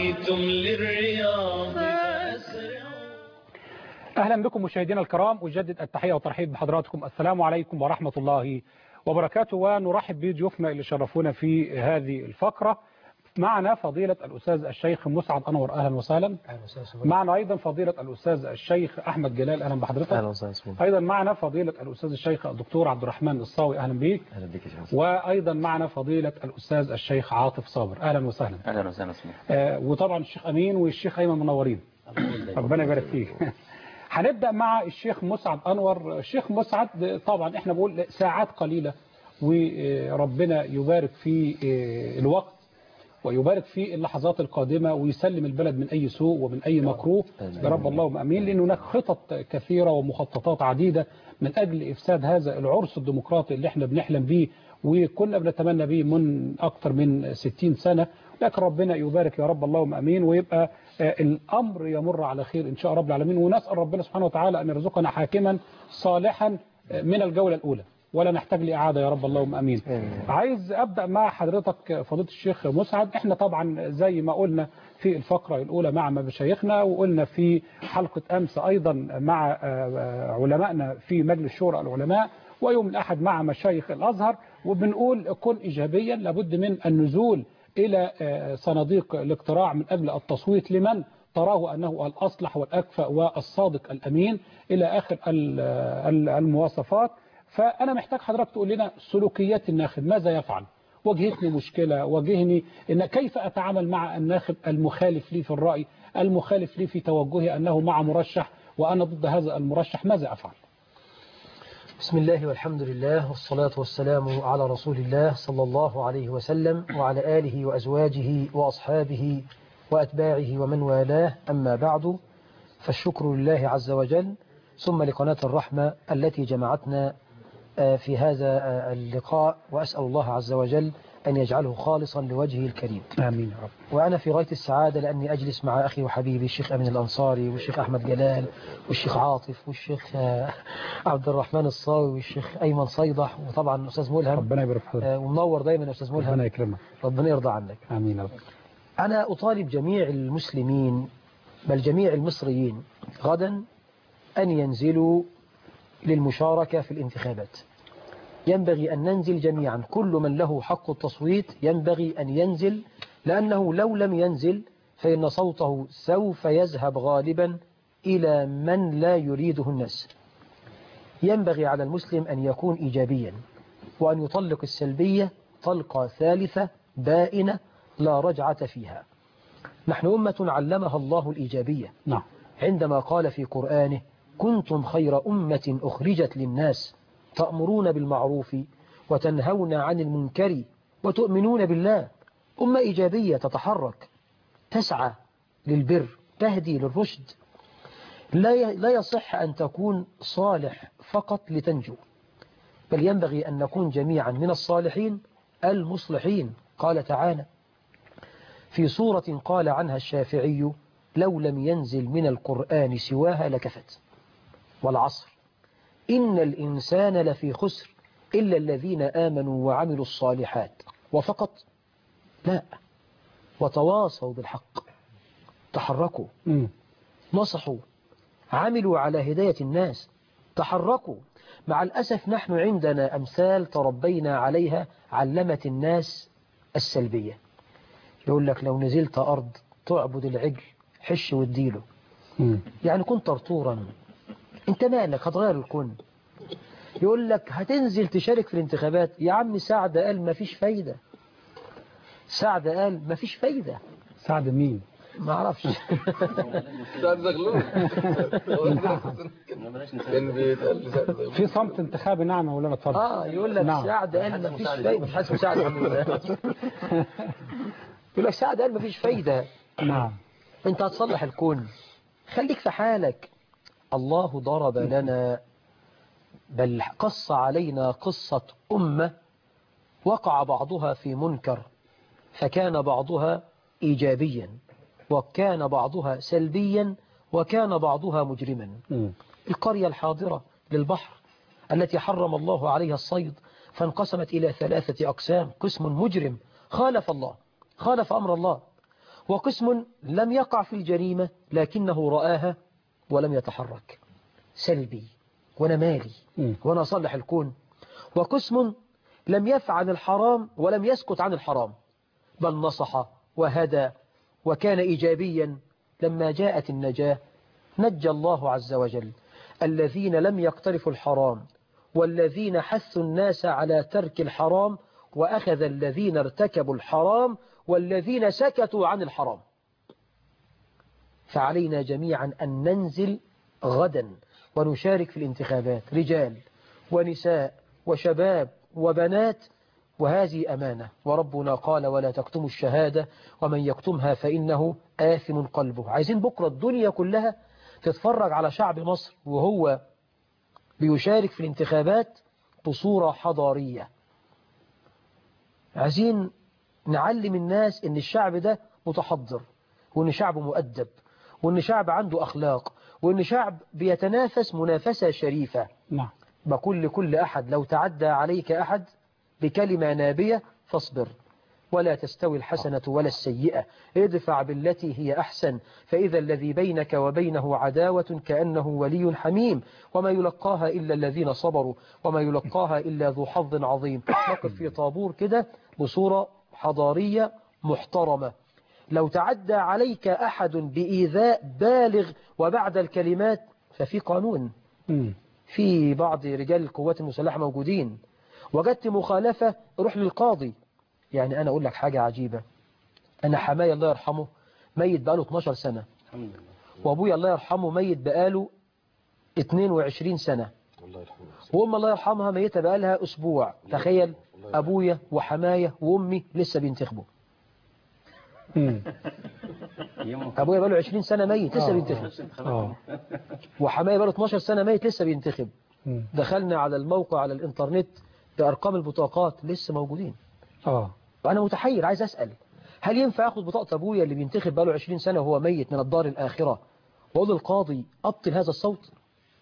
ناديتم للرياض فأسرعوا أهلا بكم مشاهدينا الكرام أجدد التحية والترحيب بحضراتكم السلام عليكم ورحمة الله وبركاته ونرحب بضيوفنا اللي شرفونا في هذه الفقرة معنا فضيلة الأستاذ الشيخ مسعد أنور أهلا وسهلا معنا أيضا فضيلة الأستاذ الشيخ أحمد جلال أهلا بحضرتك اهلا وسهلا بسم الله. أيضا معنا فضيلة الأستاذ الشيخ الدكتور عبد الرحمن الصاوي أهلا بيك اهلا بك يا شيخ وأيضا معنا فضيلة الأستاذ الشيخ عاطف صابر أهلا وسهلا اهلا وسهلا بسم الله. آه، وطبعا الشيخ أمين والشيخ أيمن منورين ربنا يبارك فيك هنبدأ مع الشيخ مسعد أنور الشيخ مسعد طبعا احنا بقول ساعات قليلة وربنا يبارك في آه، الوقت ويبارك في اللحظات القادمة ويسلم البلد من أي سوء ومن أي مكروه يا رب اللهم أمين لأن هناك خطط كثيرة ومخططات عديدة من أجل إفساد هذا العرس الديمقراطي اللي احنا بنحلم به وكنا بنتمنى به من أكثر من 60 سنة لكن ربنا يبارك يا رب اللهم أمين ويبقى آه، الأمر يمر على خير إن شاء رب العالمين ونسأل ربنا سبحانه وتعالى أن يرزقنا حاكما صالحا آه، من الجولة الأولى ولا نحتاج لإعادة يا رب اللهم أمين عايز أبدأ مع حضرتك فضيلة الشيخ مسعد احنا طبعا زي ما قلنا في الفقرة الأولى مع مشايخنا وقلنا في حلقة أمس أيضا مع آه، علمائنا في مجلس شورى العلماء ويوم الأحد مع مشايخ الأزهر وبنقول كن إيجابيا لابد من النزول إلى آه، صناديق الاقتراع من أجل التصويت لمن تراه أنه الأصلح والأكفأ والصادق الأمين إلى آخر ال- ال- المواصفات فأنا محتاج حضرتك تقول لنا سلوكيات الناخب ماذا يفعل واجهتني مشكلة واجهني إن كيف أتعامل مع الناخب المخالف لي في الرأي المخالف لي في توجهي أنه مع مرشح وأنا ضد هذا المرشح ماذا أفعل بسم الله والحمد لله والصلاة والسلام على رسول الله صلى الله عليه وسلم وعلى آله وأزواجه وأصحابه وأتباعه ومن والاه أما بعد فالشكر لله عز وجل ثم لقناة الرحمة التي جمعتنا آه، في هذا آه، اللقاء وأسأل الله عز وجل أن يجعله خالصا لوجهه الكريم آمين يا رب وأنا في غاية السعادة لأني أجلس مع أخي وحبيبي الشيخ أمين الأنصاري والشيخ أحمد جلال والشيخ عاطف والشيخ آه، عبد الرحمن الصاوي والشيخ أيمن صيدح وطبعا الأستاذ ملهم ربنا يبارك في حضرتك آه، ومنور دايما يا أستاذ ربنا ملهم يكرمك ربنا يرضى عنك آمين يا رب أنا أطالب جميع المسلمين بل جميع المصريين غدا أن ينزلوا للمشاركة في الانتخابات ينبغي أن ننزل جميعا كل من له حق التصويت ينبغي أن ينزل لأنه لو لم ينزل فإن صوته سوف يذهب غالبا إلى من لا يريده الناس ينبغي على المسلم أن يكون إيجابيا وأن يطلق السلبية طلقة ثالثة بائنة لا رجعة فيها نحن أمة علمها الله الإيجابية نعم عندما قال في قرآنه كنتم خير أمة أخرجت للناس تأمرون بالمعروف وتنهون عن المنكر وتؤمنون بالله أمة إيجابية تتحرك تسعى للبر تهدي للرشد لا ي- لا يصح أن تكون صالح فقط لتنجو بل ينبغي أن نكون جميعا من الصالحين المصلحين قال تعالى في سورة قال عنها الشافعي لو لم ينزل من القرآن سواها لكفت والعصر إن الإنسان لفي خسر إلا الذين آمنوا وعملوا الصالحات وفقط لا وتواصوا بالحق تحركوا مم. نصحوا عملوا على هداية الناس تحركوا مع الأسف نحن عندنا أمثال تربينا عليها علمت الناس السلبية يقول لك لو نزلت أرض تعبد العجل حش واديله مم. يعني كنت طرطورا انت مالك هتغير الكون يقول لك هتنزل تشارك في الانتخابات يا عم سعد قال مفيش فايدة سعد قال مفيش فايدة سعد مين ما اعرفش سعد زغلول كان بيتقال سعد زغلول في صمت انتخابي نعم يا مولانا اتفضل اه يقول لك نعم. سعد قال مفيش فايدة مش حاسس سعد الحمد لله يقول لك سعد قال مفيش فايدة نعم انت هتصلح الكون خليك في حالك الله ضرب لنا بل قص علينا قصة أمة وقع بعضها في منكر فكان بعضها إيجابيا وكان بعضها سلبيا وكان بعضها مجرما مم. القرية الحاضرة للبحر التي حرم الله عليها الصيد فانقسمت إلى ثلاثة أقسام قسم مجرم خالف الله خالف أمر الله وقسم لم يقع في الجريمة لكنه رآها ولم يتحرك سلبي وانا مالي مم. وانا اصلح الكون وقسم لم يفعل الحرام ولم يسكت عن الحرام بل نصح وهدى وكان إيجابيا لما جاءت النجاة نجى الله عز وجل الذين لم يقترفوا الحرام والذين حثوا الناس على ترك الحرام وأخذ الذين ارتكبوا الحرام والذين سكتوا عن الحرام فعلينا جميعا أن ننزل غدا ونشارك في الانتخابات رجال ونساء وشباب وبنات وهذه أمانة وربنا قال ولا تكتموا الشهادة ومن يكتمها فإنه آثم قلبه عايزين بكرة الدنيا كلها تتفرج على شعب مصر وهو بيشارك في الانتخابات بصورة حضارية عايزين نعلم الناس ان الشعب ده متحضر وان شعب مؤدب وان شعب عنده أخلاق وان شعب بيتنافس منافسة شريفة نعم بقول لكل أحد لو تعدى عليك أحد بكلمة نابية فاصبر ولا تستوي الحسنة ولا السيئة ادفع بالتي هي أحسن فإذا الذي بينك وبينه عداوة كأنه ولي حميم وما يلقاها إلا الذين صبروا وما يلقاها إلا ذو حظ عظيم نقف في طابور كده بصورة حضارية محترمة لو تعدى عليك أحد بإيذاء بالغ وبعد الكلمات ففي قانون مم. في بعض رجال القوات المسلحة موجودين وجدت مخالفة روح للقاضي يعني أنا أقول لك حاجة عجيبة أنا حماية الله يرحمه ميت بقاله 12 سنة وأبويا الله يرحمه ميت بقاله 22 سنة وأم الله يرحمها ميتة بقالها أسبوع تخيل أبويا وحماية وأمي لسه بينتخبوا مم. أبويا بقاله 20 سنة ميت لسه آه. بينتخب اه وحماية بقاله 12 سنة ميت لسه بينتخب مم. دخلنا على الموقع على الإنترنت بأرقام البطاقات لسه موجودين اه وأنا متحير عايز أسأل هل ينفع أخذ بطاقة أبويا اللي بينتخب بقاله 20 سنة وهو ميت من الدار الآخرة وأقول للقاضي أبطل هذا الصوت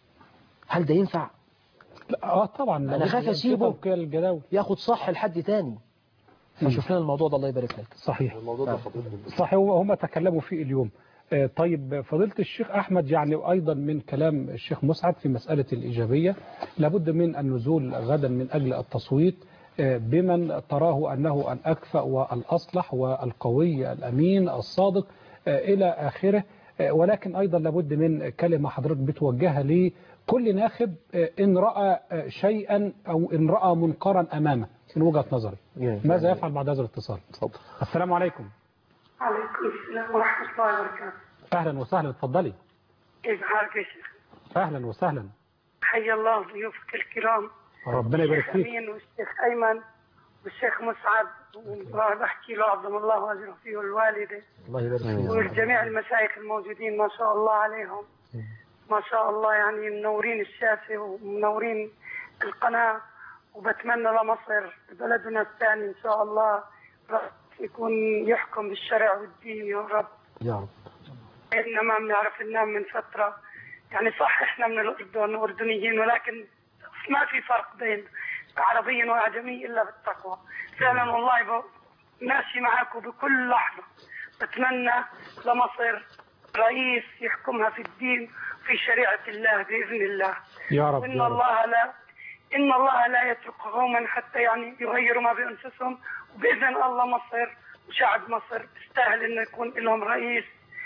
هل ده ينفع لا اه طبعا أنا خاف أسيبه. توكيل الجداول ياخد صح لحد تاني فشوف لنا الموضوع ده الله يبارك لك صحيح الموضوع ده خطير صحيح هم تكلموا فيه اليوم آه، طيب فضيلة الشيخ أحمد يعني أيضا من كلام الشيخ مسعد في مسألة الإيجابية لابد من النزول غدا من أجل التصويت آه، بمن تراه أنه الأكفأ والأصلح والقوي الأمين الصادق آه، إلى آخره آه، ولكن أيضا لابد من كلمة حضرتك بتوجهها لكل ناخب آه، إن رأى آه، شيئا أو إن رأى منكرا أمامه من وجهة نظري ماذا يفعل بعد هذا الاتصال اتفضل السلام عليكم عليكم السلام ورحمة الله وبركاته أهلا وسهلا اتفضلي كيف حالك يا شيخ أهلا وسهلا حيا الله ضيوفك الكرام ربنا يبارك الشيخ فيك أمين والشيخ أيمن والشيخ مسعد والله بحكي له عظم الله أجره فيه والوالدة الله يبارك فيك والجميع المشايخ الموجودين ما شاء الله عليهم ما شاء الله يعني منورين الشاشة ومنورين القناة وبتمنى لمصر بلدنا الثاني إن شاء الله رب يكون يحكم بالشرع والدين يا رب يا رب إحنا ما بنعرف ننام من فترة يعني صح إحنا من الأردن أردنيين ولكن ما في فرق بين عربي وأعجمي إلا بالتقوى فعلا والله ب- ماشي معاكم بكل لحظة بتمنى لمصر رئيس يحكمها في الدين في شريعة الله بإذن الله يا رب وإن يا رب الله لا إن الله لا يترك قوما حتى يعني يغيروا ما بأنفسهم وبإذن الله مصر وشعب مصر تستاهل إنه يكون لهم رئيس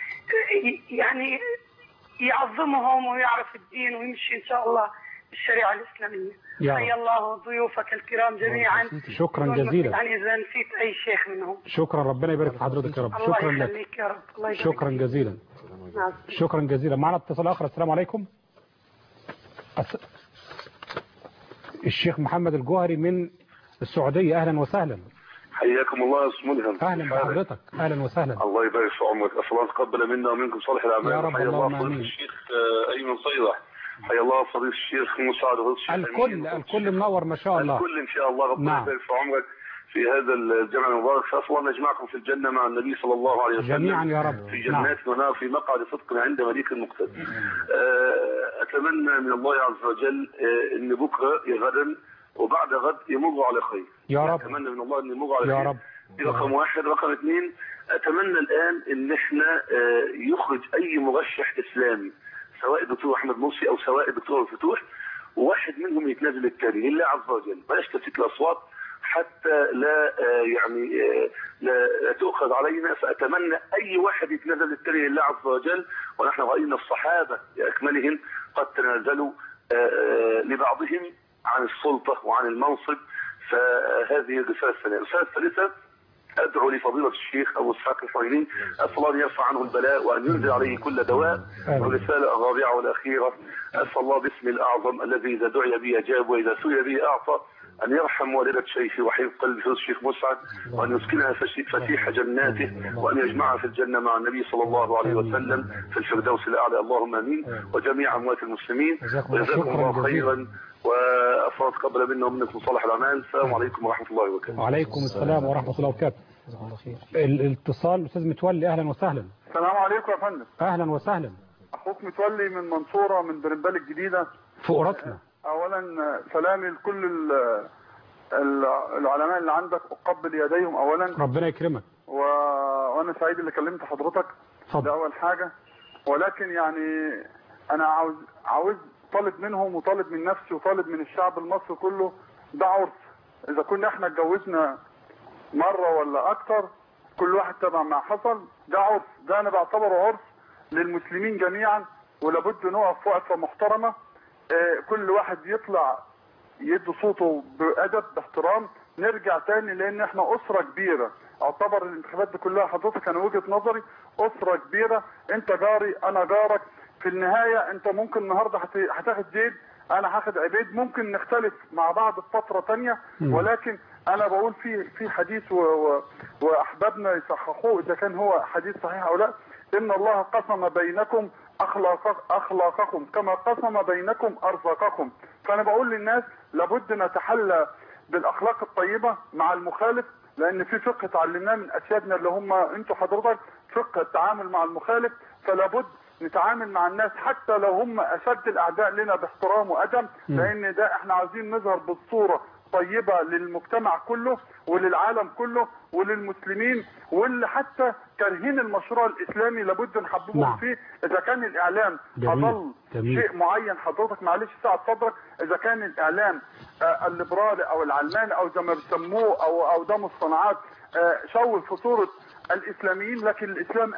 ي- يعني يعظمهم ويعرف الدين ويمشي إن شاء الله بالشريعة الإسلامية يا رب. حيا الله ضيوفك الكرام جميعا شكرا بدون جزيلا يعني إذا نسيت أي شيخ منهم شكرا ربنا يبارك في حضرتك يا رب الله شكرا لك يخليك يا رب الله يبارك شكرا فيك. جزيلا مع السلامة. شكرا جزيلا معنا اتصال آخر السلام عليكم أس... الشيخ محمد الجوهري من السعودية أهلا وسهلا حياكم الله يا استاذ ملهم أهلا بحضرتك أهلا وسهلا الله يبارك في عمرك اسال الله يتقبل منا ومنكم صالح الاعمال يا رب، حيا اللهم الله فضيله آمين. الشيخ آه، ايمن صيدح حيا الله فضيله الشيخ مساعد وفضيله الشيخ الكل أمين. الكل منور ما شاء الله الكل ان شاء الله ربنا نعم. يبارك في عمرك في هذا الجمع المبارك فاسال الله ان يجمعكم في الجنه مع النبي صلى الله عليه وسلم جميعا يا رب في نعم جنات ونار في مقعد صدق عند مليك مقتدر آه، اتمنى من الله عز وجل آه، ان بكره غدا وبعد غد يمر على خير يا رب اتمنى من الله ان يمر على يا خير رب دي رقم واحد رقم اثنين اتمنى الان ان احنا آه، يخرج اي مرشح اسلامي سواء الدكتور احمد مرسي او سواء الدكتور الفتوح وواحد منهم يتنازل التاني لله عز وجل بلاش تفكيك الاصوات حتى لا آه، يعني آه، لا لا تؤخذ علينا فاتمنى اي واحد يتنازل التاني لله عز وجل ونحن راينا الصحابه باكملهم قد تنازلوا آه، آه، لبعضهم عن السلطه وعن المنصب فهذه الرساله الثانيه، الرساله الثالثه ادعو لفضيله الشيخ ابو اسحاق الحويني اسال الله ان يرفع عنه البلاء وان ينزل عليه كل دواء آمين. والرساله الرابعه والاخيره اسال الله باسم الاعظم الذي اذا دعي به اجاب واذا سئل به اعطى ان يرحم والده شيخي وحبيب قلبي فضيله الشيخ مسعد وان يسكنها فشي- فسيح جناته وان يجمعها في الجنه مع النبي صلى الله عليه وسلم في الفردوس الاعلى اللهم امين وجميع اموات المسلمين جزاكم الله وجزاكم الله شكراً جزيلاً. خيرا وافراد قبل منا ومنكم صالح الاعمال السلام عليكم ورحمه الله وبركاته وعليكم السلام ورحمة الله وبركاته جزاكم الله خير الاتصال أستاذ متولي أهلا وسهلا السلام عليكم يا فندم أهلا وسهلا اخوك متولي من منصوره من برنبال الجديده فوق راسنا اولا سلامي لكل ال- ال- العلماء اللي عندك اقبل يديهم اولا ربنا يكرمك و... وانا سعيد اللي كلمت حضرتك ده اتفضل اول حاجه ولكن يعني انا عاوز عاوز طالب منهم وطالب من نفسي وطالب من الشعب المصري كله ده عرس اذا كنا احنا اتجوزنا مره ولا اكتر كل واحد تبع ما حصل ده عرس ده انا بعتبره عرس للمسلمين جميعا ولابد نقف وقفه محترمه آه، كل واحد يطلع يدي صوته بادب باحترام نرجع تاني لان احنا اسره كبيره اعتبر الانتخابات دي كلها حضرتك انا وجهه نظري اسره كبيره انت جاري انا جارك في النهايه انت ممكن النهارده هت- هتاخد زيد انا هاخد عبيد ممكن نختلف مع بعض في فتره تانية مم. ولكن انا بقول في في حديث و و واحبابنا يصححوه اذا كان هو حديث صحيح او لا ان الله قسم بينكم اخلاق اخلاقكم كما قسم بينكم ارزاقكم فانا بقول للناس لابد نتحلى بالاخلاق الطيبه مع المخالف لان في فقه اتعلمناه من اسيادنا اللي هم انتوا حضرتك فقه التعامل مع المخالف فلابد نتعامل مع الناس حتى لو هم اشد الاعداء لنا باحترام وادب لان ده احنا عايزين نظهر بالصوره طيبة للمجتمع كله وللعالم كله وللمسلمين واللي حتى كارهين المشروع الإسلامي لابد نحببهم نعم. فيه إذا كان الإعلام جميل. أضل جميل. شيء معين حضرتك معلش ساعة صدرك إذا كان الإعلام آه، الليبرالي أو العلماني أو زي ما بيسموه أو أو ده الصناعات آه، شوه في صورة الإسلاميين لكن الإسلام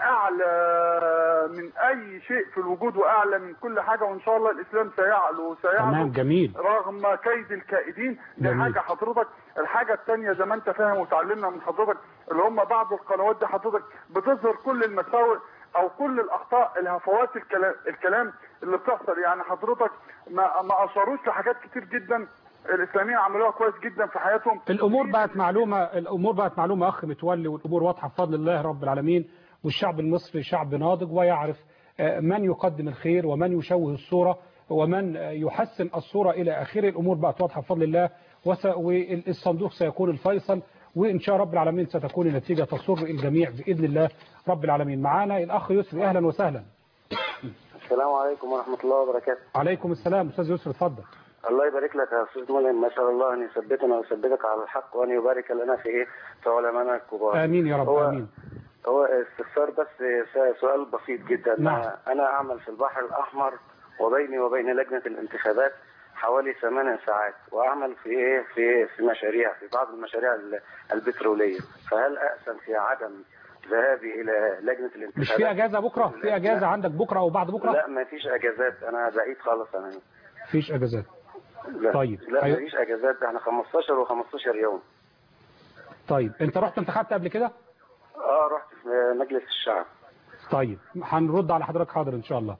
أعلى من أي شيء في الوجود وأعلى من كل حاجة وإن شاء الله الإسلام سيعلو وسيعلو تمام جميل رغم كيد الكائدين دي جميل. حاجه حضرتك الحاجه الثانيه زي ما انت فاهم وتعلمنا من حضرتك اللي هم بعض القنوات دي حضرتك بتظهر كل المساوئ او كل الاخطاء الهفوات الكلام الكلام اللي بتحصل يعني حضرتك ما ما اشاروش لحاجات كتير جدا الاسلاميين عملوها كويس جدا في حياتهم الامور بقت معلومه الامور بقت معلومه اخ متولي والامور واضحه بفضل الله رب العالمين والشعب المصري شعب ناضج ويعرف آه، من يقدم الخير ومن يشوه الصوره ومن آه، يحسن الصوره الى اخره الامور بقت واضحه بفضل الله وس- والصندوق سيكون الفيصل وان شاء رب العالمين ستكون النتيجه تسر الجميع باذن الله رب العالمين معانا الاخ يسري اهلا وسهلا السلام عليكم ورحمة الله وبركاته عليكم السلام استاذ يسري اتفضل الله يبارك لك يا أستاذ ملهم نسأل الله أن يثبتنا ويثبتك على الحق وأن يبارك لنا في إيه في علمائنا الكبار امين يا رب هو امين هو استفسار بس س- سؤال بسيط جدا نعم. أنا أعمل في البحر الأحمر وبيني وبين لجنة الانتخابات حوالي ثمان ساعات وأعمل في إيه في في مشاريع في بعض المشاريع ال- البترولية فهل أأسم في عدم ذهابي إلى لجنة الانتخابات مش في اجازه بكره في اجازه عندك بكره او بعد بكره لا ما فيش أجازات أنا بعيد خالص أنا فيش اجازات لا طيب. لا أيوة. مفيش اجازات ده احنا 15 و15 يوم طيب انت رحت انتخبت قبل كده اه رحت في مجلس الشعب طيب هنرد على حضرتك حاضر ان شاء الله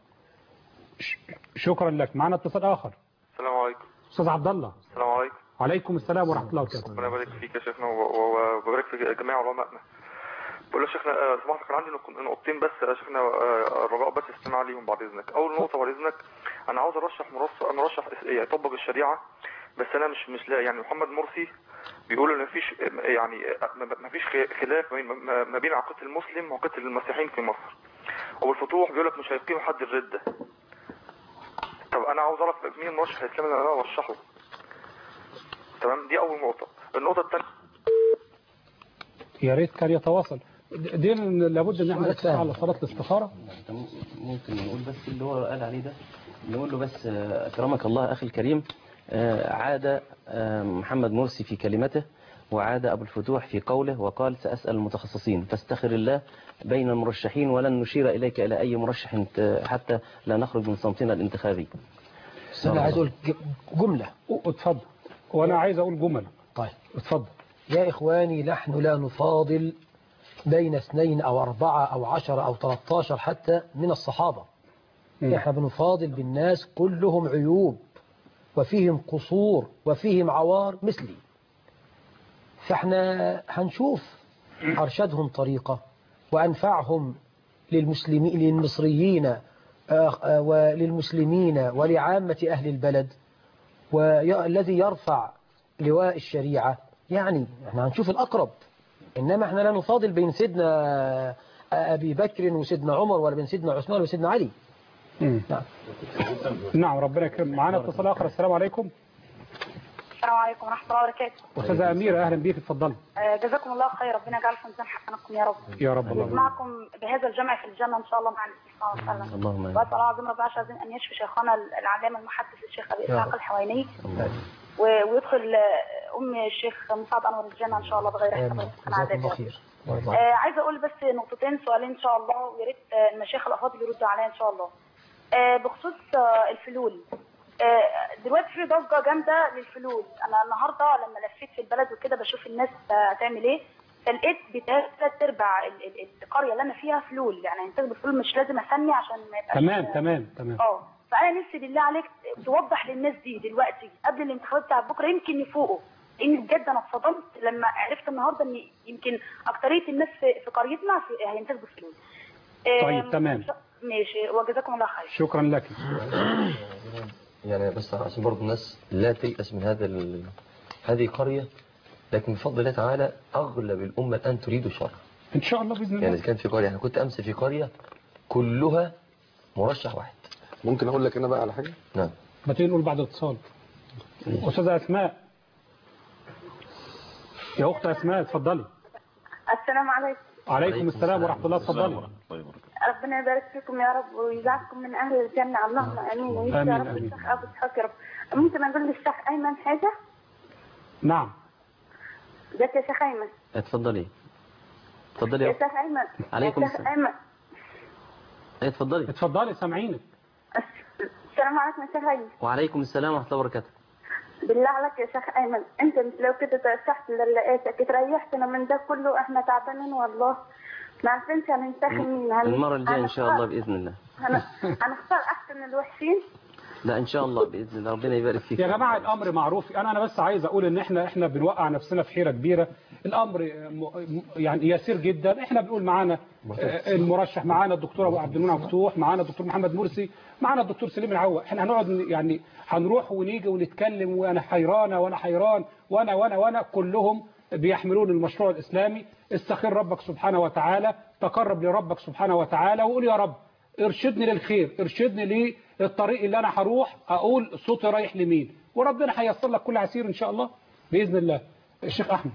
ش- شكرا لك معنا اتصال اخر السلام عليكم استاذ عبد الله السلام عليكم عليكم السلام ورحمه الله وبركاته ربنا يبارك فيك يا شيخنا و- و- وبارك في جميع علمائنا بقول يا شيخنا آه، سمحت كان عندي نق- نقطتين بس يا شيخنا آه، رجاء بس استماع ليهم بعد اذنك اول نقطه بعد اذنك انا عاوز ارشح مرشح مرشح اس- يطبق الشريعه بس انا مش مش لا يعني محمد مرسي بيقول ان مفيش يعني ما فيش خلاف ما بين- ما- ما بين عقيده المسلم وعقيده المسيحيين في مصر والفتوح بيقول لك مش هيقيم حد الرده طب انا عاوز اعرف مين المرشح الاسلامي اللي انا ارشحه تمام دي اول نقطه النقطه الثانيه يا ريت كان يتواصل دي لابد ان احنا سؤال نتفق على صلاه الاستخاره ممكن نقول بس اللي هو قال عليه ده نقول له بس آه، أكرمك الله أخي الكريم آه، عاد آه، محمد مرسي في كلمته وعاد أبو الفتوح في قوله وقال سأسأل المتخصصين فاستخر الله بين المرشحين ولن نشير إليك إلى أي مرشح انت- حتى لا نخرج من صمتنا الانتخابي بس أنا عايز أقول ج- جملة اتفضل وانا عايز اقول جمل طيب اتفضل يا إخواني نحن لا نفاضل بين اثنين أو أربعة أو عشرة أو 13 حتى من الصحابة مم. إحنا بنفاضل بالناس كلهم عيوب وفيهم قصور وفيهم عوار مثلي فإحنا هنشوف أرشدهم طريقة وأنفعهم للمسلمين للمصريين آه، آه، وللمسلمين ولعامة أهل البلد والذي يرفع لواء الشريعة يعني احنا هنشوف الأقرب إنما احنا لا نفاضل بين سيدنا أبي بكر وسيدنا عمر ولا بين سيدنا عثمان وسيدنا علي مم. نعم نعم ربنا يكرم معانا اتصال اخر السلام عليكم السلام عليكم ورحمة الله وبركاته استاذه اميره اهلا بيك اتفضلي آه، جزاكم الله خير ربنا يجعل في ميزان حسناتكم يا رب يا رب الله معكم بهذا الجمع في الجنة إن شاء الله مع النبي صلى الله عليه وسلم اللهم آمين. وأسأل الله العظيم رب العرش العظيم أن يشفي شيخنا العلامة المحدث الشيخ أبي يا إسحاق رب. الحويني و- ويدخل آه، أم الشيخ مساعد أنور الجنة إن شاء الله بغير حساب آمين ولا جزاكم الله عذاب خير الله يرضى آه عايزه اقول بس نقطتين سؤالين ان شاء الله ويا ريت آه، المشايخ الافاضل يردوا عليا ان شاء الله آه بخصوص آه الفلول آه دلوقتي في ضجه جامده للفلول انا النهارده لما لفيت في البلد وكده بشوف الناس آه، هتعمل ايه فلقيت بتاع ثلاث ارباع ال- ال- القريه اللي انا فيها فلول يعني انتاج الفلول مش لازم اسمي عشان ما يبقاش تمام تمام تمام اه فانا نفسي بالله عليك توضح للناس دي دلوقتي قبل الانتخابات بتاعت بكره يمكن يفوقوا لان بجد انا اتصدمت لما عرفت النهارده ان يمكن اكتريه الناس في, في قريتنا في هينتخبوا فلوس طيب، تمام. ماشي وجزاكم الله خير شكرا لك يعني بس عشان برضه الناس لا تيأس من هذا ال... هذه قرية لكن بفضل الله تعالى أغلب الأمة الآن تريد الشر ان شاء الله باذن يعني الله إذا كان في قرية أنا كنت أمس في قرية كلها مرشح واحد ممكن اقول لك انا بقى على حاجه نعم ما تيجي نقول بعد اتصال استاذه اسماء يا اخت اسماء اتفضلي السلام عليكم عليكم السلام ورحمه الله اتفضلي ربنا يبارك فيكم يا رب ويجعلكم من اهل الجنه اللهم امين ويجزي آمين، يا رب آمين. الشيخ ابو اسحاق يا رب ممكن اقول للشيخ ايمن حاجه نعم جت يا شيخ ايمن اتفضلي اتفضلي يا يا شيخ ايمن عليكم يا شيخ السلام. ايمن اتفضلي اتفضلي سامعينك السلام عليكم يا شيخ ايمن وعليكم السلام ورحمة الله وبركاته بالله عليك يا شيخ ايمن انت مش لو كده ترشحت لرئاسك تريحتنا من ده كله احنا تعبانين والله ما عارفينش هننتخب مين هن- المرة الجاية إن شاء هنختار- الله بإذن الله هن- هنختار احسن الوحشين لا إن شاء الله بإذن الله ربنا يبارك فيك يا جماعه الامر معروف انا انا بس عايز اقول ان احنا احنا بنوقع نفسنا في حيره كبيره الامر م- م- يعني يسير جدا احنا بنقول معانا آه، المرشح معانا الدكتور ابو عبد المنعم فتوح معانا الدكتور محمد مرسي معانا الدكتور سليم العوا احنا هنقعد ن- يعني هنروح ونيجي ونتكلم وانا حيرانه وانا حيران وانا وانا وانا كلهم بيحملون المشروع الاسلامي استخير ربك سبحانه وتعالى تقرب لربك سبحانه وتعالى وقول يا رب ارشدني للخير ارشدني للطريق اللي انا هروح اقول صوتي رايح لمين وربنا هيسر لك كل عسير ان شاء الله باذن الله الشيخ احمد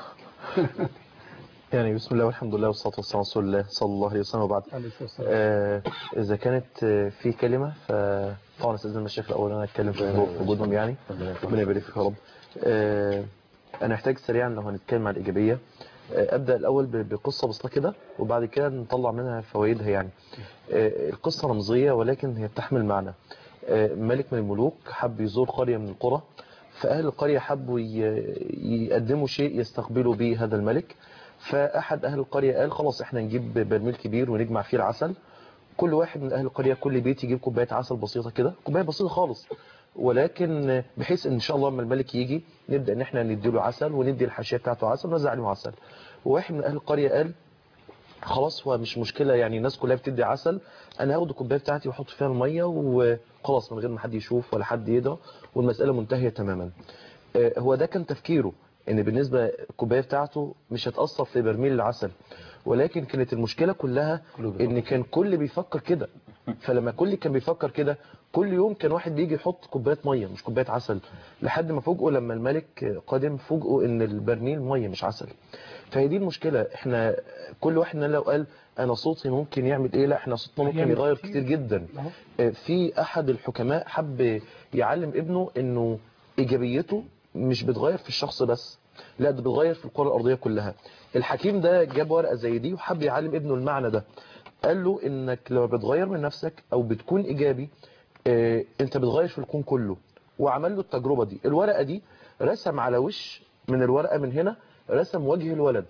يعني بسم الله والحمد لله والصلاة والسلام على رسول الله صلى الله عليه وسلم وبعد آه إذا كانت آه، في كلمة فطبعا استاذن المشايخ الأول أنا أتكلم في وجود- وجودهم يعني ربنا يبارك فيك يا رب آه أنا أحتاج سريعا لو هنتكلم عن الإيجابية آه أبدأ الأول ب- بقصة بسيطة كده وبعد كده نطلع منها فوائدها يعني آه القصة رمزية ولكن هي بتحمل معنى آه ملك من الملوك حب يزور قرية من القرى فأهل القرية حبوا ي- يقدموا شيء يستقبلوا به هذا الملك فأحد أهل القرية قال خلاص احنا نجيب برميل كبير ونجمع فيه العسل كل واحد من أهل القرية كل بيت يجيب كوباية عسل بسيطة كده كوباية بسيطة خالص ولكن بحيث ان شاء الله لما الملك يجي نبدأ ان احنا نديله عسل وندي الحاشية بتاعته عسل ونوزع عليهم عسل وواحد من أهل القرية قال خلاص هو مش مشكلة يعني الناس كلها بتدي عسل انا هاخد الكوبايه بتاعتي واحط فيها الميه وخلاص من غير ما حد يشوف ولا حد يدعى والمسألة منتهية تماما آه، هو ده كان تفكيره ان بالنسبة الكوبايه بتاعته مش هتأثر في برميل العسل ولكن كانت المشكلة كلها ان كان كل بيفكر كده فلما كل كان بيفكر كده كل يوم كان واحد بيجي يحط كوبايه ميه مش كوبايه عسل لحد ما فوجئوا لما الملك قادم فوجئوا ان البرميل ميه مش عسل فهي دي المشكله احنا كل واحد مننا لو قال انا صوتي ممكن يعمل ايه لا احنا صوتنا ممكن يعمل يغير كتير. كتير جدا أهو. آه، في احد الحكماء حب يعلم ابنه انه ايجابيته مش بتغير في الشخص بس لا ده بتغير في الكره الارضيه كلها الحكيم ده جاب ورقه زي دي وحب يعلم ابنه المعنى ده قال له انك لما بتغير من نفسك او بتكون ايجابي آه، انت بتغير في الكون كله وعمل له التجربه دي الورقه دي رسم على وش من الورقه من هنا رسم وجه الولد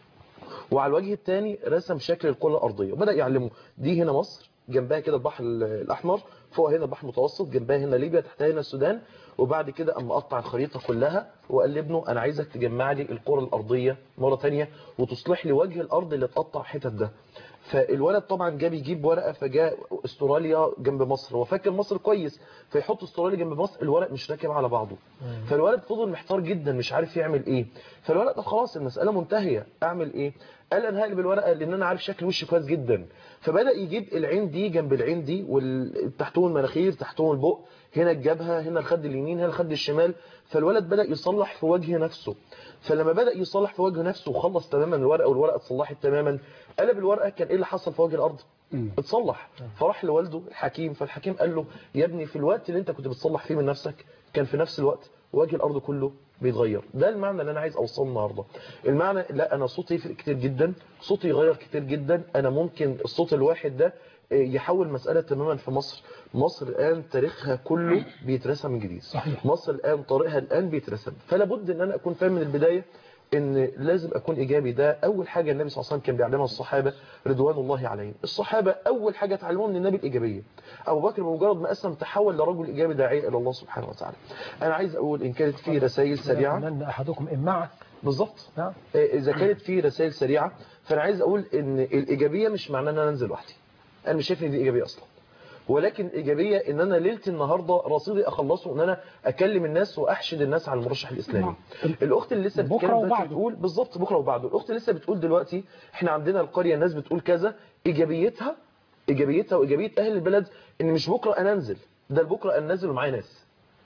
وعلى الوجه الثاني رسم شكل الكره الارضيه وبدا يعلمه دي هنا مصر جنبها كده البحر الاحمر فوق هنا البحر المتوسط جنبها هنا ليبيا تحتها هنا السودان وبعد كده اما قطع الخريطه كلها وقال لابنه انا عايزك تجمع لي الكره الارضيه مره ثانيه وتصلح لي وجه الارض اللي اتقطع حتت ده فالولد طبعا جاب يجيب ورقه فجاء استراليا جنب مصر هو فاكر مصر كويس فيحط استراليا جنب مصر الورق مش راكب على بعضه فالولد فضل محتار جدا مش عارف يعمل ايه فالولد طب خلاص المساله منتهيه اعمل ايه قال انا هقلب الورقه لان انا عارف شكل وشي كويس جدا فبدا يجيب العين دي جنب العين دي وتحتهم المناخير تحتهم البق هنا الجبهه هنا الخد اليمين هنا الخد الشمال فالولد بدا يصلح في وجه نفسه فلما بدا يصلح في وجه نفسه وخلص تماما الورقه والورقه اتصلحت تماما قلب الورقه كان ايه اللي حصل في وجه الارض اتصلح فراح لوالده الحكيم فالحكيم قال له يا ابني في الوقت اللي انت كنت بتصلح فيه من نفسك كان في نفس الوقت وجه الارض كله بيتغير ده المعنى اللي انا عايز اوصله النهارده المعنى لا انا صوتي يفرق كتير جدا صوتي يغير كتير جدا انا ممكن الصوت الواحد ده يحول مسألة تماما في مصر مصر الآن تاريخها كله بيترسم من جديد صحيح. مصر الآن طريقها الآن بيترسم فلا بد ان انا اكون فاهم من البداية ان لازم اكون ايجابي ده اول حاجة النبي صلى الله عليه وسلم كان بيعلمها الصحابة رضوان الله عليهم الصحابة اول حاجة اتعلموها من النبي الايجابية ابو بكر بمجرد ما اسلم تحول لرجل ايجابي داعية الى الله سبحانه وتعالى انا عايز اقول ان كانت في رسائل سريعة أتمنى أحدكم إمعة بالظبط نعم اذا كانت في رسائل سريعة فانا عايز اقول ان الايجابية مش معناه ان انا انزل لوحدي انا مش شايف ان دي ايجابيه اصلا ولكن ايجابيه ان انا ليله النهارده رصيدي اخلصه ان انا اكلم الناس واحشد الناس على المرشح الاسلامي الاخت اللي لسه بكرة بتتكلم دلوقتي وبعده. بتقول بالظبط بكره وبعده الاخت اللي لسه بتقول دلوقتي احنا عندنا القريه الناس بتقول كذا ايجابيتها ايجابيتها وايجابيه اهل البلد ان مش بكره انا انزل ده بكره انا نازل ومعايا ناس